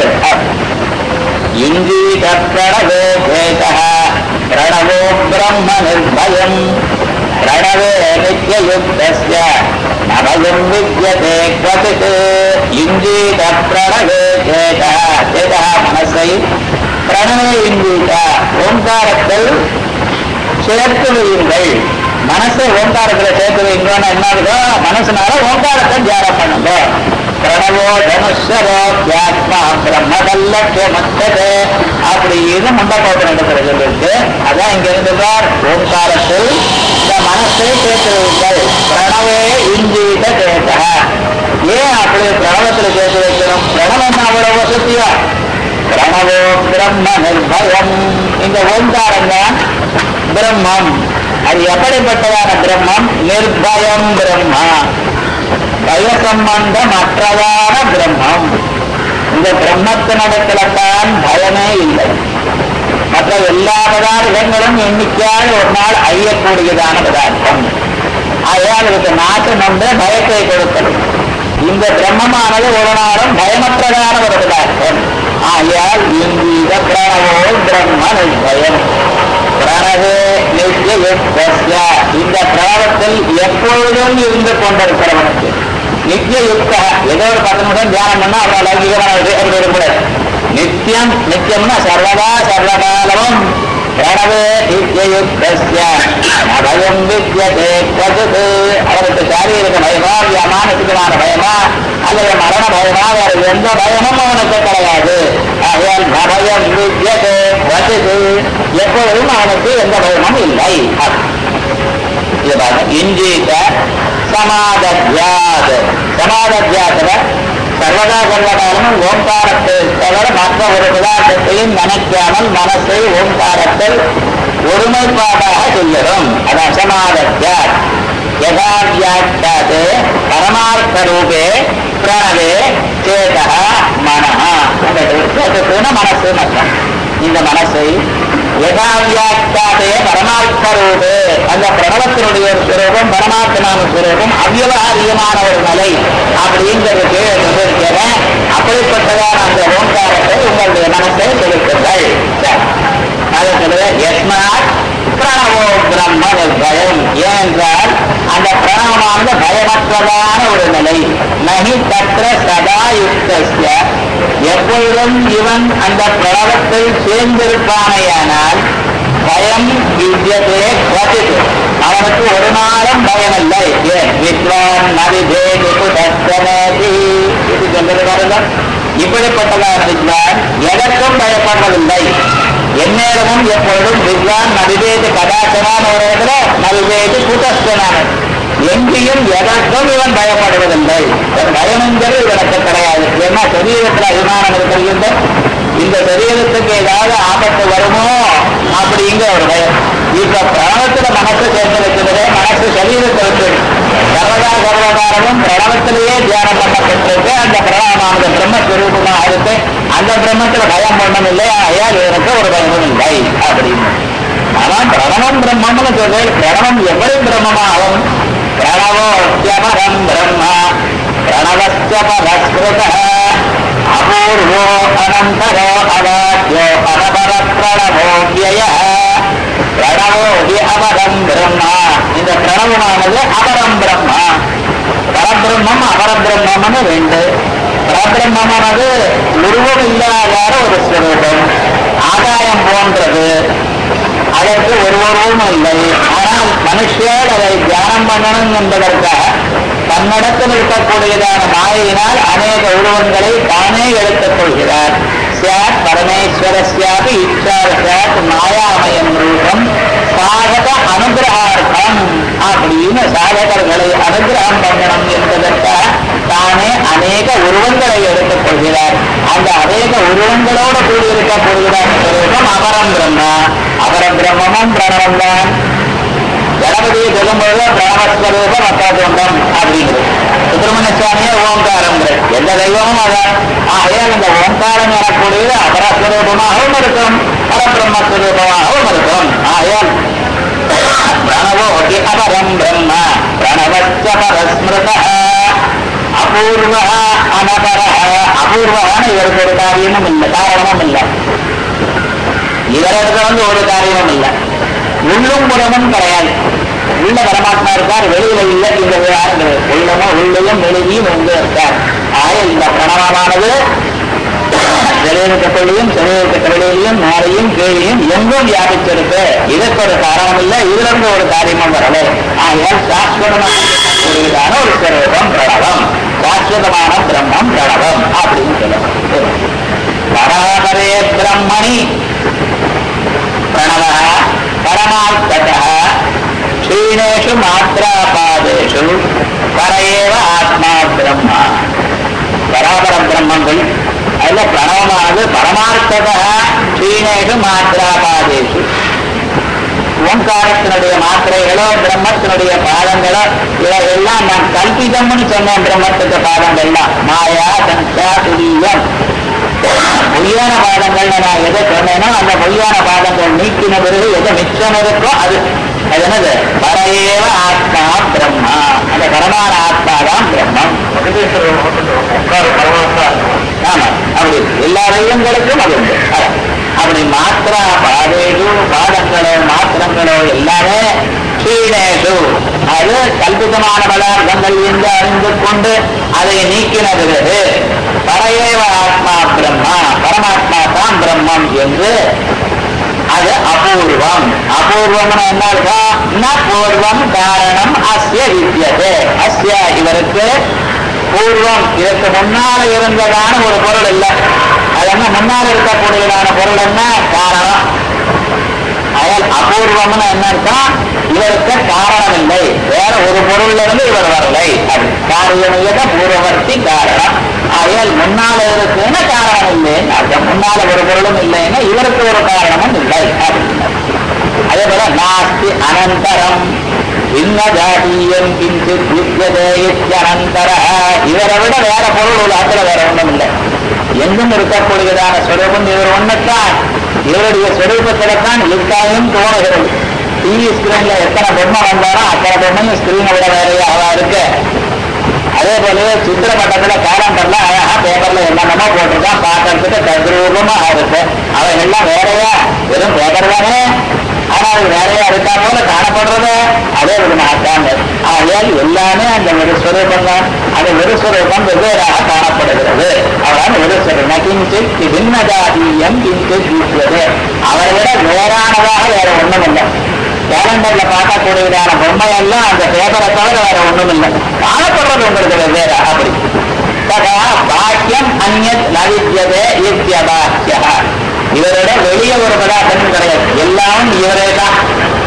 இங்கீத பிரணவே பேத பிரணவோ பிரம்ம நிர்பயம் பிரணவே நித்யயுக்தஸ்ய நபயம் வித்யதே क्वचित् இங்கீத பிரணவே சேத சேதா மனசை பிரணவே இங்கீத ஓங்காரத்தில் சேர்த்து வையுங்கள் மனசை ஓங்காரத்தில் சேர்த்து வைங்கன்னு என்ன இருக்கோ மனசுனால ஓங்காரத்தை தியானம் பண்ணுங்க பிரணவோ தனுஷரோ தியாத்மா பிரம்மதல்லட்ச மத்தது அப்படின்னு முண்டக்கோட்டம் நடக்கிற சொல்லிருக்கு அதான் இங்க இருந்துள்ளார் ஓங்காரத்தில் இந்த மனசை சேர்த்து வையுங்கள் பிரணவே இங்கீத சேத ஏன் அப்படி பிரணவத்தில் சேர்த்து வைக்கணும் பிரணவம் அவ்வளவு வசதியா பிரணவோ பிரம்ம நிர்பயம் இந்த ஓங்காரம் தான் பிரம்மம் அது எப்படிப்பட்டதான பிரம்மம் நிர்பயம் பிரம்மா பயசம்பந்தம் அற்றதான பிரம்மம் இந்த பிரம்மத்தினிடத்தில்தான் பயமே இல்லை மற்ற எல்லா பதார்த்தங்களும் எண்ணிக்கையால் ஒரு நாள் அழியக்கூடியதான பதார்த்தம் ஆகையால் இதுக்கு நாட்டம் உண்டு பயத்தை கொடுத்தது இந்த பிரம்மமானது ஒரு நாளும் பயமற்றதான ஒரு பதார்த்தம் ஆகையால் இங்கீத பிரணவோ பிரம்ம நிர்பயம் பிரணவே நித்திய யுக்தஸ்ய இந்த பிரணவத்தில் எப்பொழுதும் இருந்து கொண்டிருக்கிறவனுக்கு நித்திய யுக்த ஏதோ ஒரு பத்து நிமிஷம் தியானம் பண்ணா அவ்வளவு லௌகிகமானது அப்படி இருக்கக்கூடாது நித்தியம் நித்தியம்னா சர்வதா சர்வகாலமும் பிரணவே நித்திய யுக்தஸ்ய பயம் வித்யதே கஜது அவருக்கு சாரீரிக பயமா இல்ல மானசிகமான பயமா அல்லது மரண பயமா வேற எந்த பயமும் அவனுக்கு கிடையாது ஆகையால் பயம் வித்யதே கஜது எப்பொழுதும் அவனுக்கு எந்த பயமும் இல்லை இது பாருங்க இஞ்சீத சமாதத்யாத் சமாதத்யாத்துல சர்வதா சர்வகாலமும் ஓங்காரத்தை தவிர மற்ற ஒரு பதார்த்தத்தையும் நினைக்காமல் மனசை ஓங்காரத்தில் ஒருமைப்பாடாக சொல்லிடும் அதான் சமாதத்யாத் யதாவியாட்சாத் பரமார்த்த ரூபே பிரணவே சேதா மனஹ சேதத்துனா மனசு மட்டும் இந்த மனசை யதாவியாட்சாதே பரமார்த்த ரூபே அந்த பிரணவத்தினுடைய ஒரு சுரூபம் பரமாத்மான சுரூபம் அவ்யவகாரியமான ஒரு நிலை அப்படிங்கிறது இருக்கிறேன் அப்படிப்பட்டதான அந்த ஓங்காரத்தை உங்களுடைய மனசை செலுத்துங்கள் அது சொல்லுது எஸ்மாத் பிரணவோ பிரம்ம பயம் ஏனென்றால் அந்த பிரணவமானது பயமற்றதான ஒரு நிலை நகி தற்ற சதா யுக்தஸ்ய எப்பொழுதும் இவன் அந்த பிரணவத்தில் சேர்ந்திருப்பானேயானால் பயம் வித்தியதே குவச்சித் அவனுக்கு ஒரு நாளும் பயம் இல்லை ஏன் வித்வான் நவிதேதி குதஸ்தனேதி இது சொல்றது பாருங்க இப்படிப்பட்டதான வித்வான் எதற்கும் பயப்படுவதில்லை எந்நேரமும் எப்பொழுதும் வித்வான் நவிவேது கதாச்சனான ஒரு இடத்துல நவிவேது குதஸ்தனான எங்கேயும் எதற்கும் இவன் பயப்படுவதில்லை பயம்ங்கிறது இவனுக்கு கிடையாது ஏன்னா சரீரத்தில் அபிமானம் இருக்கிறது இந்த சரீரத்துக்கு ஏதாவது ஆபத்து வருமோ அப்படிங்கிற ஒரு பயம் இப்ப பிரணவத்துல மனசு சேர்ந்து வைக்கிறது மனசு சரீரத்தை வச்சு சர்வதா சர்வகாலமும் பிரணவத்திலேயே தியானம் பண்ணப்பட்டிருக்கு அந்த பிரணவமானது பிரம்மஸ்வரூபமாக இருக்கு அந்த பிரம்மத்துல பயம் பண்ணணும் இல்லையா ஐயா இவனுக்கு ஒரு பயமும் இல்லை அப்படின்னு ஆனா பிரணவம் பிரம்மம்னு சொல்றேன் பிரணவம் எப்படி பிரம்மமாகும் பிரணவோத்யபரம் பிரம்ம பிரணவஸ்ய பரஸ்கிருத அபூர்வோ அனந்தரோ அவாக்கியோ அனபர பிரணவோ விய பிரணவோதி அபரம் பிரம்மா இந்த பிரணவமானது அபரம் பிரம்மா பரபிரம்மம் அபரபிரம்மம்னு ரெண்டு பரபிரம்மமானது உருவம் இல்லாத ஒரு ஸ்வரூபம் ஆதாயம் போன்றது அதற்கு ஒரு உருவமும் இல்லை ஆனால் மனுஷர் அதை தியானம் பண்ணணும் என்பதற்காக தன்னிடத்தில் இருக்கக்கூடியதான மாயினால் அநேக உருவங்களை தானே எடுத்துக் கொள்கிறார் சியாத் பரமேஸ்வரஸ்யாபி இச்சா சியாத் மாயாமயம் ரூபம் சாதக அனுகிரகார்த்தம் அப்படின்னு சாதகர்களை அனுகிரகம் பண்ணணும் என்பதற்காக தானே அநேக உருவங்களை எடுத்துக் கொள்கிறார் அந்த அநேக உருவங்களோடு கூடியிருக்கக்கூடியதான ரூபம் அபரம் பிரம்மா அபர பிரம்மமும் பிரணவம் தான் கணபதியை சொல்லும்போது பிரணவஸ்வரூப மக்காதுண்டம் அப்படிங்கிறது சுப்பிரமணிய சுவாமியே ஓங்காரங்கிற எந்த தெய்வமும் அதான் ஆகையால் இந்த ஓங்காரம் எனக்கூடியது அபரஸ்வரூபமாகவும் இருக்கும் பரபிரம்மஸ்வரூபமாகவும் இருக்கும் ஆகையால் பிரணவோ அபரம் பிரம்ம பிரணவச்ச பரஸ்மிருத அபூர்வ அனபர அபூர்வமான இவருக்கு ஒரு காரியமும் இல்லை காரணமும் இல்லை இவருக்கு வந்து ஒரு காரியமும் இல்லை உள்ளும் புறமும் கிடையாது உள்ள பரமாத்மா இருக்கார் வெளியில இல்லை இந்த உள்ளமோ உள்ளையும் வெளியும் எங்க இருக்கார் ஆக இந்த பிரணவமானது வெளியிருக்கக்கூடியும் வெளியிலும் மேலையும் கீழையும் எங்கும் வியாபிச்சிருக்கு இதற்கு ஒரு காரணம் இல்லை இதுல இருந்து ஒரு காரியமும் வரல ஆகையால் சாஸ்வதமான ஒரு ஸ்வரூபம் பிரணவம் சாஸ்வதமான பிரம்மம் பிரணவம் அப்படின்னு சொல்லணும் பராபரே பிரம்மணி பிரணவ பரமார்த்தத க்ஷீணேஷு மாத்திராபாதேஷு பரையேவ ஆத்மா பிரம்மா பராபரம் பிரம்மங்கள் அதுல பிரணவமானது பரமார்த்தத க்ஷீணேஷு மாத்திராபாதேஷு ஓங்காரத்தினுடைய மாத்திரைகளோ பிரம்மத்தினுடைய பாதங்களோ இவையெல்லாம் நான் கல்பிதம்னு சொன்னேன் பிரம்மத்துக்கு பாதங்கள்லாம் மாயா சங்கா துரியம் பொய்யான பாதங்கள்னு நான் எதை சொன்னேனோ அந்த பொய்யான பாதங்கள் நீக்கின பிறகு எதை மிச்சம் இருக்கோ அது அது என்னது பரையேவ ஆத்மா பிரம்மா அந்த பரமான ஆத்மா தான் பிரம்மம் ஆமா அப்படி எல்லா தெய்வங்களுக்கும் அது உண்டு அதான். அப்படி மாத்திரா பாதேஷு பாதங்களோ மாத்திரங்களோ எல்லாமே கீழேஷு அது கல்பிதமான பதார்த்தங்கள் என்று அறிந்து கொண்டு அதை நீக்கின பிறகு பரையேவ ஆத்மா பிரம்மா பரமாத்மா தான் பிரம்மம் என்று அது அபூர்வம் அபூர்வம்னா என்ன அர்த்தம் ந பூர்வம் காரணம் அஸ்ய வித்தியதே அஸ்ய இவருக்கு பூர்வம் இதற்கு முன்னால இருந்ததான ஒரு பொருள் இல்லை அது என்ன முன்னால் இருக்கக்கூடியதான பொருள் என்ன காரணம் அயல் அபூர்வம்னு என்ன அர்த்தம் இவருக்கு காரணம் இல்லை வேற ஒரு பொருள்ல இருந்து இவர் வரலை அது காரியமையத பூர்வவர்த்தி காரணம் அயல் முன்னால இருக்குன்னு காரணம் இல்லைன்னு அர்த்தம் முன்னால ஒரு பொருளும் இல்லைன்னா இவருக்கு ஒரு காரணமும் இல்லை அப்படின்னு அதே போல நாஸ்தி அனந்தரம் இன்ன ஜாதீயம் கிஞ்சித் வித்யதே இத்யனந்தர இவரை விட வேற பொருள் உலகத்துல வேற ஒண்ணும் இல்லை எங்கும் இருக்கக்கூடியதான ஸ்வரூபம் இவர் ஒண்ணுத்தான் இவருடைய ஸ்வரூபத்தில்தான் இருக்காயும் தோணுகிறது டிவி ஸ்கிரீன்ல எத்தனை பொம்மை வந்தாலும் அத்தனை பொம்மையும் ஸ்கிரீனை விட வேறையாக இருக்கு அதே போல சித்திரப்பட்டத்துல கேலண்டர்ல அழகா பேப்பர்ல என்னென்னமோ போட்டிருக்கான் பார்க்கறதுக்கு தத்ரூபமா இருக்கு அவைகள்லாம் வேறையா வெறும் பேப்பர் தானே ஆனா அது வேறையா இருக்கா போல காணப்படுறது அதே விதமாகத்தான் ஆகையால் எல்லாமே அந்த ஒரு ஸ்வரூபம் தான் அந்த ஒரு ஸ்வரூபம் வெவ்வேறாக காணப்படுகிறது அவரால் ஒரு ஸ்வரூபம் கிஞ்சித் பின்ன ஜாதீயம் கிஞ்சித் வீசுவது அவரை விட வேறானதாக வேற ஒண்ணும் இல்லை கேலண்டர்ல பார்க்கக்கூடியதான பொம்மை எல்லாம் அந்த பேப்பரை தவிர வேற ஒண்ணும் இல்லை காணப்படுறது உங்களுக்கு வெவ்வேறு அப்படி ததா பாக்கியம் அந்நத் நவித்தியதே இத்தியபாக்கிய இவரோட வெளியே ஒரு பதார்த்தமும் கிடையாது எல்லாம் இவரே தான்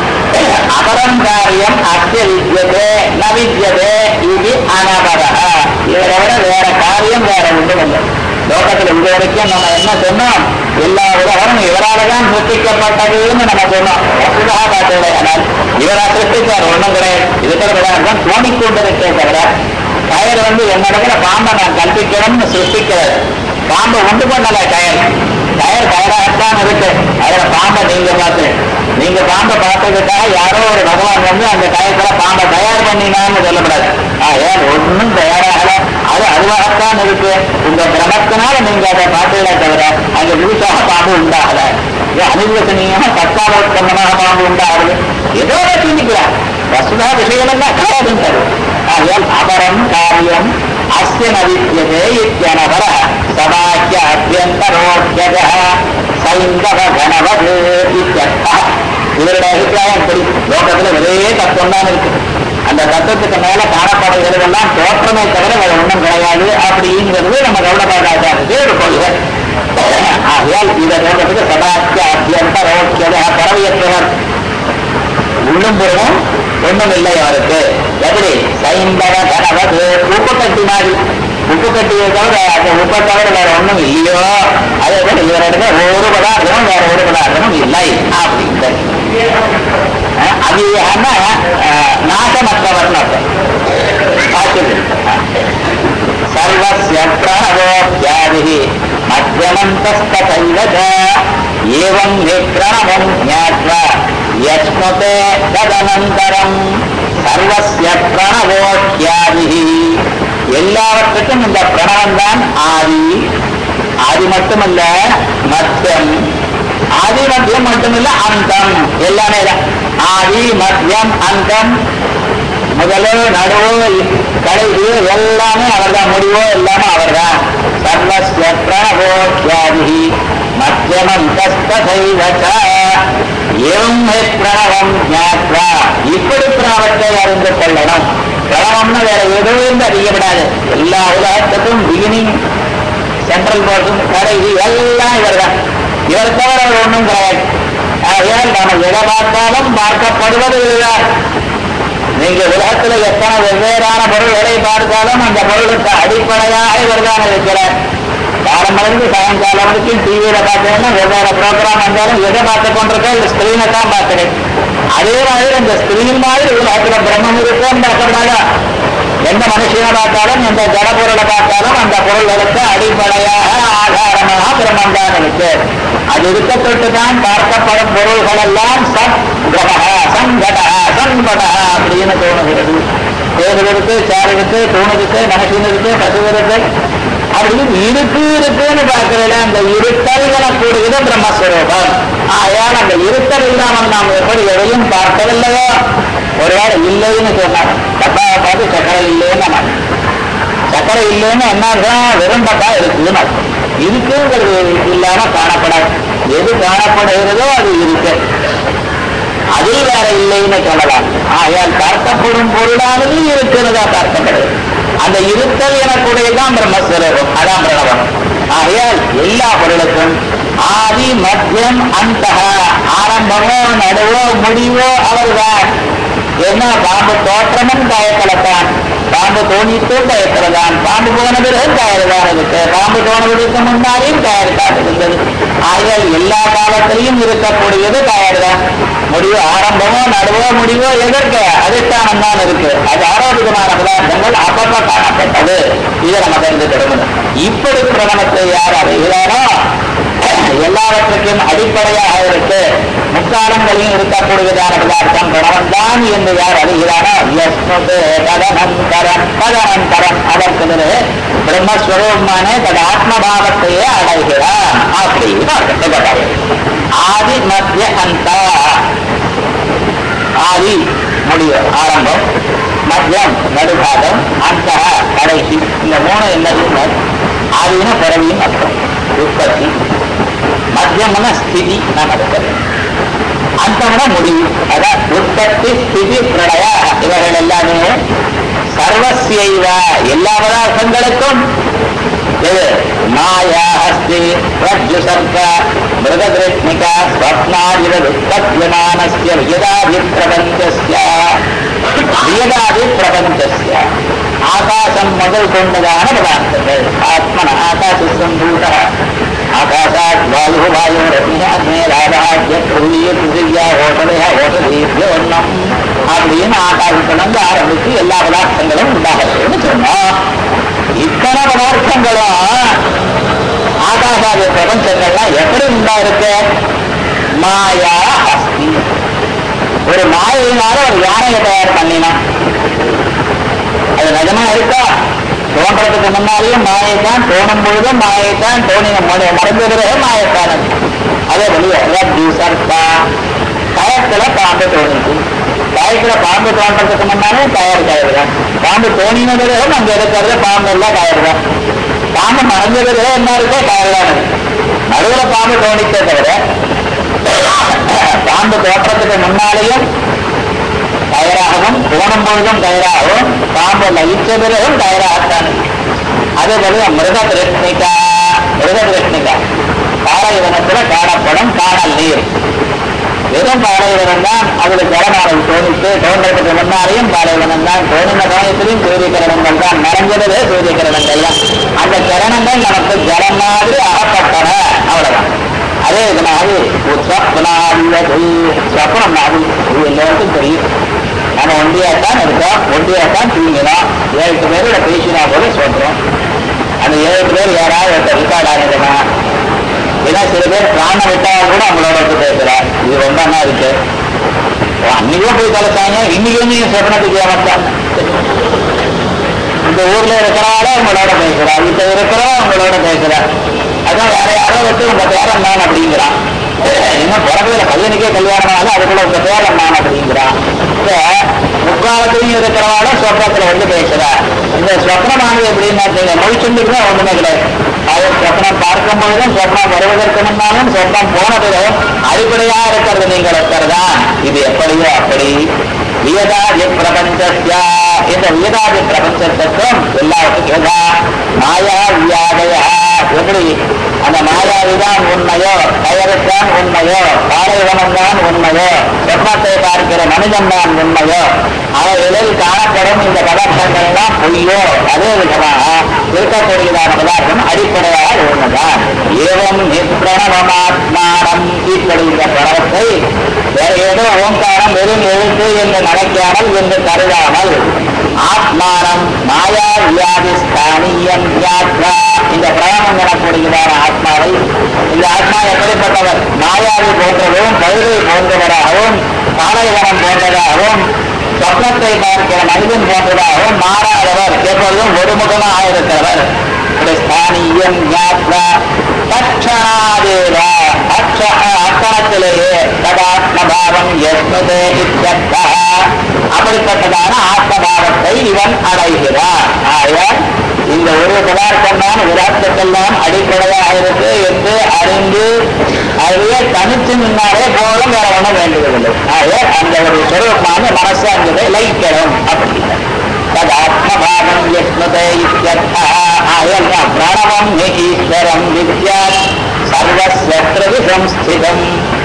அபரம் காரியம் அத்திய வித்தியதே ந வித்தியதே இது அனபரக இவரை விட வேற காரியம் வேற ஒன்றும் இல்லை லோகத்தில் இது வரைக்கும் நம்ம என்ன சொன்னோம் எல்லா உலகமும் இவரால தான் சிருஷ்டிக்கப்பட்டதுன்னு நம்ம சொன்னோம் வசுதா பார்த்தோட ஆனால் இவரா சிருஷ்டிச்சார் ஒன்றும் கிடையாது இருக்கிற பதார்த்தம் தோணிக்கொண்டிருக்கே தவிர கயர் வந்து என்னிடத்துல பாம்பை நான் கல்பிக்கணும்னு சிருஷ்டிக்கிறது பாம்பை உண்டு பண்ணல கயர் கயர் கயராகத்தான் இருக்கு அதுல பாம்பை நீங்க பார்த்து நீங்க பாம்பை பார்த்ததுக்காக யாரோ ஒரு பகவான் வந்து அந்த கயத்துல பாம்பை தயார் பண்ணினான்னு சொல்லக்கூடாது ஏன் ஒன்றும் தயாராகல அது அதுவாகத்தான் இருக்கு உங்க கிரமத்தினால நீங்க அதை பார்த்தீங்களே தவிர அங்க புதுசாக பாம்பு உண்டாகல இது அனிர்வசனீயமா தற்காலோத்தமனாக பாம்பு உண்டாகுது ஏதோ சிந்திக்கிறார் வசுதா விஷயமெல்லாம் கிடையாதுன்றது ஆகையால் அபரம் காரியம் அஸ்ய நவித்தியதே இத்தியனவர சபாக்கிய அத்தியந்தரோக்கியத சைந்தவ கணவது இத்தியர்த்தா இவருடைய அபிப்பிராயம் இப்படி லோகத்துல ஒரே தத்துவம் தான் இருக்கு அந்த தத்துவத்துக்கு மேல காணப்படுகிறதெல்லாம் தோற்றமே தவிர வேற ஒன்றும் கிடையாது அப்படிங்கிறது நம்ம கௌடபாதாச்சாருக்கு ஒரு கொள்கை ஆகையால் இதை லோகத்துக்கு சதாக்கிய அத்தியந்தரோக்கியத பரவியற்றவர் உள்ளும் புறமும் ஒண்ணும் இல்லை அவருக்கு எப்படி சைந்தவ கணவது உப்பு கட்டி மாதிரி உப்பு கட்டியை தவிர அந்த உப்பை தவிர வேற ஒண்ணும் இல்லையோ அதே போல இவரிடத்துல ஒரு பதார்த்தமும் வேற ஒரு பதார்த்தமும் இல்லை அப்படின்ட்டு அஹ் அது ஆனா அஹ், நாசமற்றவர்னு அர்த்தம் வாக்கியத்தில். सर्वस्य प्रणवोऽप्यादिः मध्यमन्तस्तथैव च एवं हि प्रणवं ज्ञात्वा यस्मते तदनन्तरं सर्वस्य प्रणवोऽप्यादिः எல்லாவற்றுக்கும் இந்த பிரணவம் தான் ஆதி ஆதி மட்டுமல்ல மத்தியம் ஆதி மத்தியம் மட்டுமல்ல அந்தம் எல்லாமே தான் ஆதி மத்தியம் அந்தம் முதலோ நடுவோ கடைசியோ எல்லாமே அவர்தான் முடிவோ எல்லாமே அவர்தான் சர்வஸ்ய பிரணவோத்யாதி மத்தியமம் தஸ்தசைவச்ச எம் பிரணவம் ஞாத்வா இப்படி பிரணவத்தை அறிந்து கொள்ளணும் பிரணவம்னு வேற எதுவும் அறியப்படாது எல்லா உலகத்துக்கும் பிகினிங் சென்ட்ரல் போர்டும் கடைசி எல்லாம் இவர்தான் இவர் தவிர அவர் ஒன்றும் கிடையாது ஆகையால் நாம எதை பார்த்தாலும் பார்க்கப்படுவது இதுதான் நீங்க உலகத்துல எத்தனை வெவ்வேறான பொருள்களை பார்த்தாலும் அந்த பொருளுக்கு அடிப்படையாக இவர்தான் இருக்கிறார் காலமடைந்து சாயங்காலம் வரைக்கும் டிவியில பார்த்தீங்கன்னா வெவ்வேறு ப்ரோக்ராம் வந்தாலும் எதை பார்த்து கொண்டிருக்கோம் இந்த ஸ்கிரீனை தான் பார்க்கிறேன் அதே மாதிரி இந்த ஸ்கிரீன் மாதிரி உலகத்துல பிரம்மம் இருக்கும் பார்க்கறதால எந்த மனுஷனை பார்த்தாலும் எந்த ஜட பொருளை பார்த்தாலும் அந்த பொருள்களுக்கு அடிப்படையாக ஆதாரமாக பிரம்மம் தான் இருக்கு அது இருக்க தொட்டு தான் பார்க்கப்படும் பொருள்கள் எல்லாம் சத் கிரக சங்கட சன்பட அப்படின்னு தோணுகிறது தேர்வு இருக்கு சேர் இருக்கு தூணு இருக்கு மனுஷன் இருக்கு பசு இருக்கு அப்படின்னு இருக்கு இருக்குன்னு பார்க்கறதுல அந்த இருத்தல் எனக்கூடியது பிரம்மஸ்வரூபம் ஆயால் அந்த இருத்தல் இல்லாமல் நாம் எப்படி எதையும் பார்க்கவில்லையோ ஒருவேளை இல்லைன்னு சொன்னார் டப்பாவை பார்த்து சக்கரை இல்லைன்னு நான் சக்கரை இல்லைன்னு என்ன அர்த்தம்? வெறும் டப்பா இருக்குன்னு அர்த்தம் இருக்குங்கிறது இல்லாம காணப்படாது எது காணப்படுகிறதோ அது இருக்கு அதில் வேற இல்லைன்னு சொல்லலாம் ஆகையால் பார்க்கப்படும் பொருளானது இருக்கிறதா பார்க்கப்படுது அந்த இருத்தல் எனக்கூடியதான் பிரம்மஸ்வரூபம் அதான் பிரணவம் ஆகையால் எல்லா பொருளுக்கும் ஆதி மத்தியம் அந்த ஆரம்பமோ நடுவோ முடிவோ அவர்தான் என்ன பாம்பு தோற்றமும் காயக்கலத்தான் பாம்பு தோணிட்டும் கயக்கிறதான் பாம்பு போன பிறகு கயறுதான் இருக்கு பாம்பு தோணுவதற்கு முன்னாடியும் கயறு காட்டுகின்றது ஆகையால் எல்லா காலத்திலையும் இருக்கக்கூடியது கயறுதான் முடிவு ஆரம்பமோ நடுவோ முடிவோ எதற்கு அதிஷ்டானம் தான் இருக்கு அது ஆரோக்கியமான பதார்த்தங்கள் அப்பப்ப காணப்பட்டது இதை நம்ம தெரிந்து தொடங்கணும் இப்படி பிரணவத்தை யார் அறிகிறாரோ எல்லாவற்றுக்கும் அடிப்படையாக இருக்கு முக்காலங்களையும் இருக்கக்கூடியதான பதார்த்தம் பிரணவம் தான் என்று யார் அறிகிறாரோ யஸ்முது ததனந்தரம் ததனந்தரம் அதற்கு பிறகு பிரம்மஸ்வரூபமான தது ஆத்மபாவத்தையே அடைகிறார் அப்படின்னு அர்த்தப்பட்டார் ஆதி மத்திய அந்த ஆதி முடிவு ஆரம்பம் மத்தியம் நடுபாகம் அந்த கடைசி இந்த மூணு என்னதுன்னு ஆதின பிறவியும் அர்த்தம் உற்பத்தி மத்தியமன ஸ்திதி நான் அடுத்தது அந்தமன முடிவு அதான் உற்பத்தி ஸ்திதி பிரளய இவர்கள் எல்லாமே சர்வசியைவ எல்லா பதார்த்தங்களுக்கும் இது மாயா அஸ்தி பிரஜு சர்க்க மிருககிருஷ்ணிக ஸ்வப்னாதிர உற்பத்தியமானஸ்ய வியதாதி பிரபஞ்சஸ்ய வியதாதி பிரபஞ்சஸ்ய ஆகாசம் முதல் கொண்டதான பதார்த்தங்கள் ஆத்மன ஆகாச சம்பூத ஆகாசாத் வாயு வாயு ரத்னே ராதாத்ய பிருவிய பிருத்திவியா ஓட்டதையா ஓட்டதீபிய ஒன்னம் அப்படின்னு ஆகாசத்திலிருந்து ஆரம்பித்து எல்லா பதார்த்தங்களும் உண்டாகிறதுன்னு சொன்னோம் இத்தனை பதார்த்தங்களும் ஆகாசாதி பிரபஞ்சங்கள்லாம் எப்படி உண்டா இருக்கு மாயா அஸ்தி ஒரு மாயினால ஒரு யானையை தயார் பண்ணினான் அது நிஜமா இருக்கா தோன்றதுக்கு முன்னாலேயும் மாயைத்தான் தோணும் பொழுதும் மாயைத்தான் தோணின மறைந்த பிறகு மாயத்தான் அது. அதே வெளியே ரத்து சர்ப்பா கயத்துல பாம்பு தோணிச்சு கயத்துல பாம்பு தோன்றதுக்கு முன்னாலே கயறு கயிறு தான் பாம்பு தோணின பிறகும் அங்க இருக்கிறது பாம்பு எல்லாம் கயிறு தான் பாம்பு மறைஞ்ச பிறகு என்ன இருக்கோ கயிறு தான் இருக்கு நடுவுல பாம்பு தோணிச்சே தவிர பாம்பு தோற்றத்துக்கு முன்னாலேயும் கயராகவும் தோணும் பொழுதும் கயராகவும் பாம்பு லயிச்ச பிறகும் கயராகத்தான் அதே போல மிருக கிருஷ்ணிகா மிருக கிருஷ்ணிகா கால இவனத்துல காணப்படும் காணல் நீர் வெறும் பாலைவனம் தான் அதுல ஜலமானது தோணித்து தோன்றதுக்கு முன்னாலேயும் பாலைவனம் தான் தோணின சமயத்திலையும் சூரிய கிரணங்கள் தான் மறைஞ்சதே சூரிய கிரணங்கள் தான் அந்த கிரணங்கள் நமக்கு ஜலம் மாதிரி அகப்பட்டன அவ்வளவுதான் அதே இது மாதிரி சொப்னாதிவது சொப்னம் மாதிரி இது எல்லோருக்கும் தெரியும் நம்ம ஒண்டியாத்தான் இருக்கோம் ஒண்டியாத்தான் தூங்கினோம் ஏழு பேரோட பேசினா கூட சொல்றோம் அந்த ஏழு பேர் யாராவது ஒருத்தர் ரெக்கார்ட் ஆனதுன்னா ஏன்னா சில பேர் பிராணம் விட்டால் கூட அவங்களோட வந்து பேசுறார் இது ரொம்ப என்ன இருக்கு ஓ, அன்னைக்கும் போய் தொலைச்சாங்க இன்னைக்கும் நீங்க சொப்னத்துக்கு ஏமாத்தாங்க இந்த ஊர்ல இருக்கிறால உங்களோட பேசுறார் இப்ப இருக்கிறவா உங்களோட பேசுறார் அதான் வேற யாரோ வச்சு உங்க பேரன் நான் அப்படிங்கிறான் இன்னும் பிறகுல பையனுக்கே கல்யாணம் ஆனாலும் அதுக்குள்ள உங்க பேரன் நான் அப்படிங்கிறான் இப்ப முக்காலத்திலையும் இருக்கிறவால சொப்னத்துல வந்து பேசுறார் இந்த சொப்னமானது எப்படின்னா நீங்க மொழிச்சுண்டுக்குதான் ஒண்ணுமே கிடையாது அது சொப்னம் பார்க்கும் பொழுதும் சொப்னம் வருவதற்கு முன்னாலும் சொப்னம் போனதிலும் அடிப்படையா இருக்கிறது நீங்கள் இருக்கிறதா இது எப்படியோ அப்படி வியதாதி பிரபஞ்சஸ்யா இந்த வியதாதி பிரபஞ்சத்துக்கும் எல்லாத்துக்கும் எதா மாயா வியாதயா எப்படி அந்த மாயாவிதான் உண்மையோ கயறுத்தான் உண்மையோ பாலைவனம் தான் உண்மையோ சொர்ணத்தை பார்க்கிற மனிதன் தான் உண்மையோ அவைகளில் காணப்படும் இந்த பதார்த்தங்கள் எல்லாம் பொய்யோ அதே விதமாக இருக்கக்கூடியதான பதார்த்தம் அடிப்படையாக ஒண்ணுதான் ஏவம் நிப்பிரணவமாத்மானம் இப்படி இந்த படத்தை வேற ஏதோ ஓங்காரம் வெறும் எழுத்து என்று நினைக்காமல் என்று கருதாமல் ஆத்மானம் மாயா வியாதி ஸ்தானியம் வியாத்மா இந்த பிரணவம் எனக்கூடியதான ஆத்மாவை இந்த ஆத்மா எப்படிப்பட்டவர் மாயாவி போன்றதும் பயிரை போன்றவராகவும் பாலைவனம் போன்றதாகவும் சொப்னத்தை பார்க்கிற மனிதன் போன்றதாகவும் மாறாதவர் எப்பொழுதும் ஒருமுகமாக இருக்கிறவர் இப்படி ஸ்தானியம் ஞாத்வா தட்சணாதேவா அக்ஷ அக்கணத்திலேயே ததாத்மபாவம் எஸ்மதே இத்யர்த்தா அப்படிப்பட்டதான ஆத்மபாவத்தை இவன் அடைகிறான் ஆகையால் இந்த ஒரு பதார்த்தம் தான் விராட்டத்தெல்லாம் அடிப்படையாக இருக்கு என்று அறிந்து அதுவே தனித்து நின்னாலே போலும் வேற ஒன்றும் வேண்டுவதில்லை ஆக அந்த ஒரு சுரூபமான மனசு அங்கே லயிக்கணும் அப்படிங்கிற ததாத்மபாவம் யஸ்மதே இத்யர்த்தா ஆயல் பிரணவம் ஹி ஈஸ்வரம் வித்யாத் சர்வஸ்ய பிரதி சம்ஸ்திதம்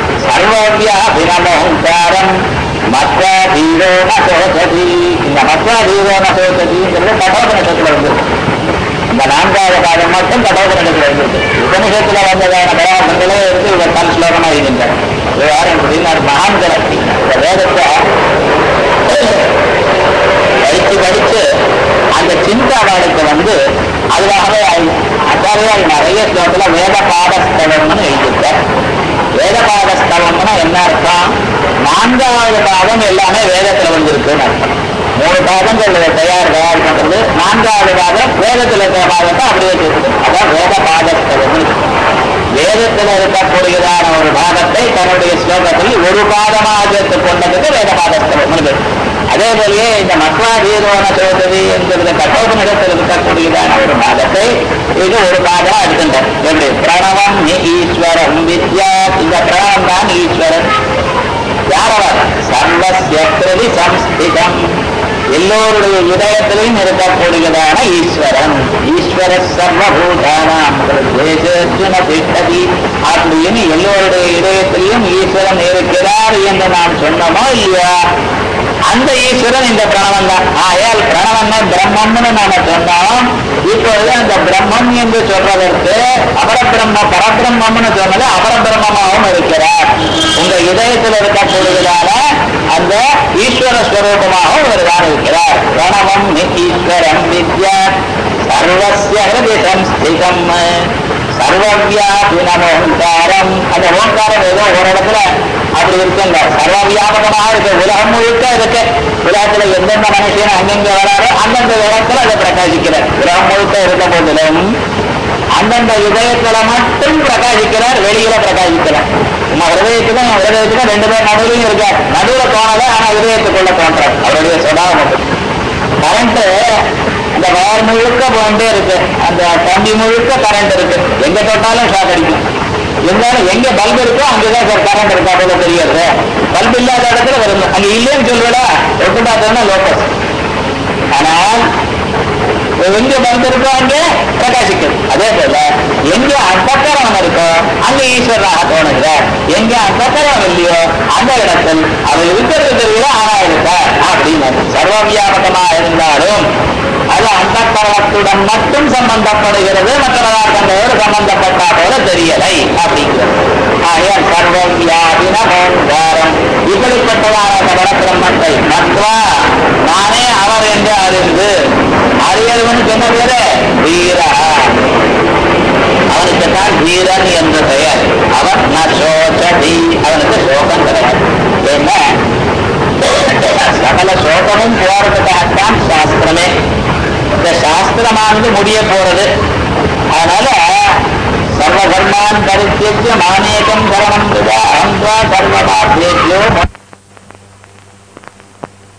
சர்வவியாபினமோங்காரம் மத்வாதீரோ நசோததி இந்த மத்வாதீரோ நசோததிங்கிறது கடோபனிஷத்துல வந்து இந்த நான்காவது பாதம் மட்டும் கடோபனிஷத்துல இருந்தது உபனிஷத்துல வந்ததான பராமரங்களே இருந்து இவர் தன் ஸ்லோகமா இருக்கின்றன இது யாரும் அப்படின்னா மகான்கள் இந்த வேதத்தை படிச்சு படிச்சு அந்த சிந்தாவாளுக்கு வந்து அதுவாகவே ஆச்சாரியால் நிறைய ஸ்லோகத்துல வேத பாடஸ்தவம்னு எழுதியிருக்கார் வேத பாடஸ்தவம்னா என்ன அர்த்தம் நான்காவது பாதம் எல்லாமே வேதத்துல வந்திருக்குன்னு அர்த்தம் மூணு பாதங்கள் தயார் தயார் பண்றது நான்காவது பாதம் வேதத்துல இருக்கிற பாதத்தை அப்படியே இருக்குது அதான் வேத பாதஸ்தவம் வேதத்தில் இருக்கக்கூடியதான ஒரு பாதத்தை தன்னுடைய ஸ்லோகத்தில் ஒரு பாதமாக சேர்த்துக் கொண்டதுக்கு வேத பாதஸ்தவம் அதே போலயே இந்த மத்வாதீரோன சோதரி என்கிறது கட்டோபனிடத்தில் இருக்கக்கூடியதான ஒரு பாதத்தை இது ஒரு பாதம் எடுக்கின்றார் எப்படி பிரணவம் நி ஈஸ்வரம் வித்யா இந்த பிரணவம் தான் ஈஸ்வரன் யாரவர் சர்வஸ்ய பிரதி சம்ஸ்திதம் எல்லோருடைய இதயத்திலையும் இருக்கக்கூடியதான ஈஸ்வரன் ஈஸ்வர சர்வபூதானாம் தேசர்ஜுன திட்டதி அப்படின்னு எல்லோருடைய இதயத்திலையும் ஈஸ்வரன் இருக்கிறார் என்று நாம் சொன்னோமோ இல்லையா அந்த ஈஸ்வரன் இந்த பிரணவன் தான் ஆயால் பிரணவன் பிரம்மம்னு நாம சொன்னோம் இப்பொழுது அந்த பிரம்மம் என்று சொல்வதற்கு அபரபிரம்ம பரபிரம்மம்னு சொன்னது அபரபிரம்மமாகவும் இருக்கிறார் உங்க இதயத்தில் இருக்கக்கூடியதான அந்த ஈஸ்வர ஸ்வரூபமாகவும் ஒருவர் இருக்கிறார் பிரணவம் ஈஸ்வரம் வித்யா சர்வசிய ஹிருதி சம்ஸ்திதம் சர்வவியாபினம் ஓங்காரம் அந்த ஓங்காரம் ஏதோ ஒரு இடத்துல அப்படி இருக்குங்க சர்வவியாபகமாக இருக்கு உலகம் முழுக்க இருக்கு உலகத்துல எந்தெந்த மனுஷன் அங்கங்க வராரோ அந்தந்த இடத்துல அதை பிரகாசிக்கிறார் உலகம் முழுக்க இருக்க போதிலும் அந்தந்த இதயத்துல மட்டும் பிரகாசிக்கிறார் வெளியில பிரகாசிக்கிறார் நம்ம ஹிருதயத்துக்கும் ஹிருதயத்துக்கும் ரெண்டு பேர் நடுவிலையும் இருக்கார் நடுவுல தோணல ஆனா இதயத்துக்குள்ள தோன்றார் அவருடைய சுபாவம் கரண்ட் இந்த வயர் முழுக்க போயிட்டே இருக்கு அந்த கம்பி முழுக்க கரண்ட் இருக்கு எங்க தொட்டாலும் ஷாக் அடிக்கும் இருந்தாலும் எங்க பல்ப் இருக்கோ அங்கதான் சார் கரண்ட் இருக்கா போல தெரியாது பல்ப் இல்லாத இடத்துல வரும் அங்க இல்லைன்னு சொல்லுவடா ஒட்டு பார்த்தோம்னா லோக்கஸ் ஆனால் எங்க பல்ப் இருக்கோ அங்கே பிரகாசிக்கும் அதே போல எங்க அந்தக்கரணம் இருக்கோ அங்க ஈஸ்வரனாக தோணுகிறார் எங்க அந்த கரம் இல்லையோ அந்த இடத்தில் அவர் இருக்கிறது தெரியல ஆனா இருக்கார் அப்படின்னு சர்வ வியாபகமா இருந்தாலும் அது அந்த கரணத்துடன் மட்டும் சம்பந்தப்படுகிறது மற்ற பதார்த்தங்களோடு சம்பந்தப்பட்டா போல தெரியலை அப்படிங்கிறது ஆகையால் சர்வ வியாபின ஓங்காரம் இப்படிப்பட்டதான பரபிரம்மத்தை மற்ற நானே அவர் என்று அறிந்து அறியவன் சொன்ன பேர வீரா அவனுக்கு தான் வீரன் என்ற பெயர் அவன் நோச்சதி அவனுக்கு சோகம் கிடையாது ஏன்னா சகல சோகமும் போறதுக்காகத்தான் சாஸ்திரமே இந்த சாஸ்திரமானது முடிய போறது அதனால சர்வதர்மான் பரித்திய மானேகம் சரணம் அஹம் சர்வமாத்யோ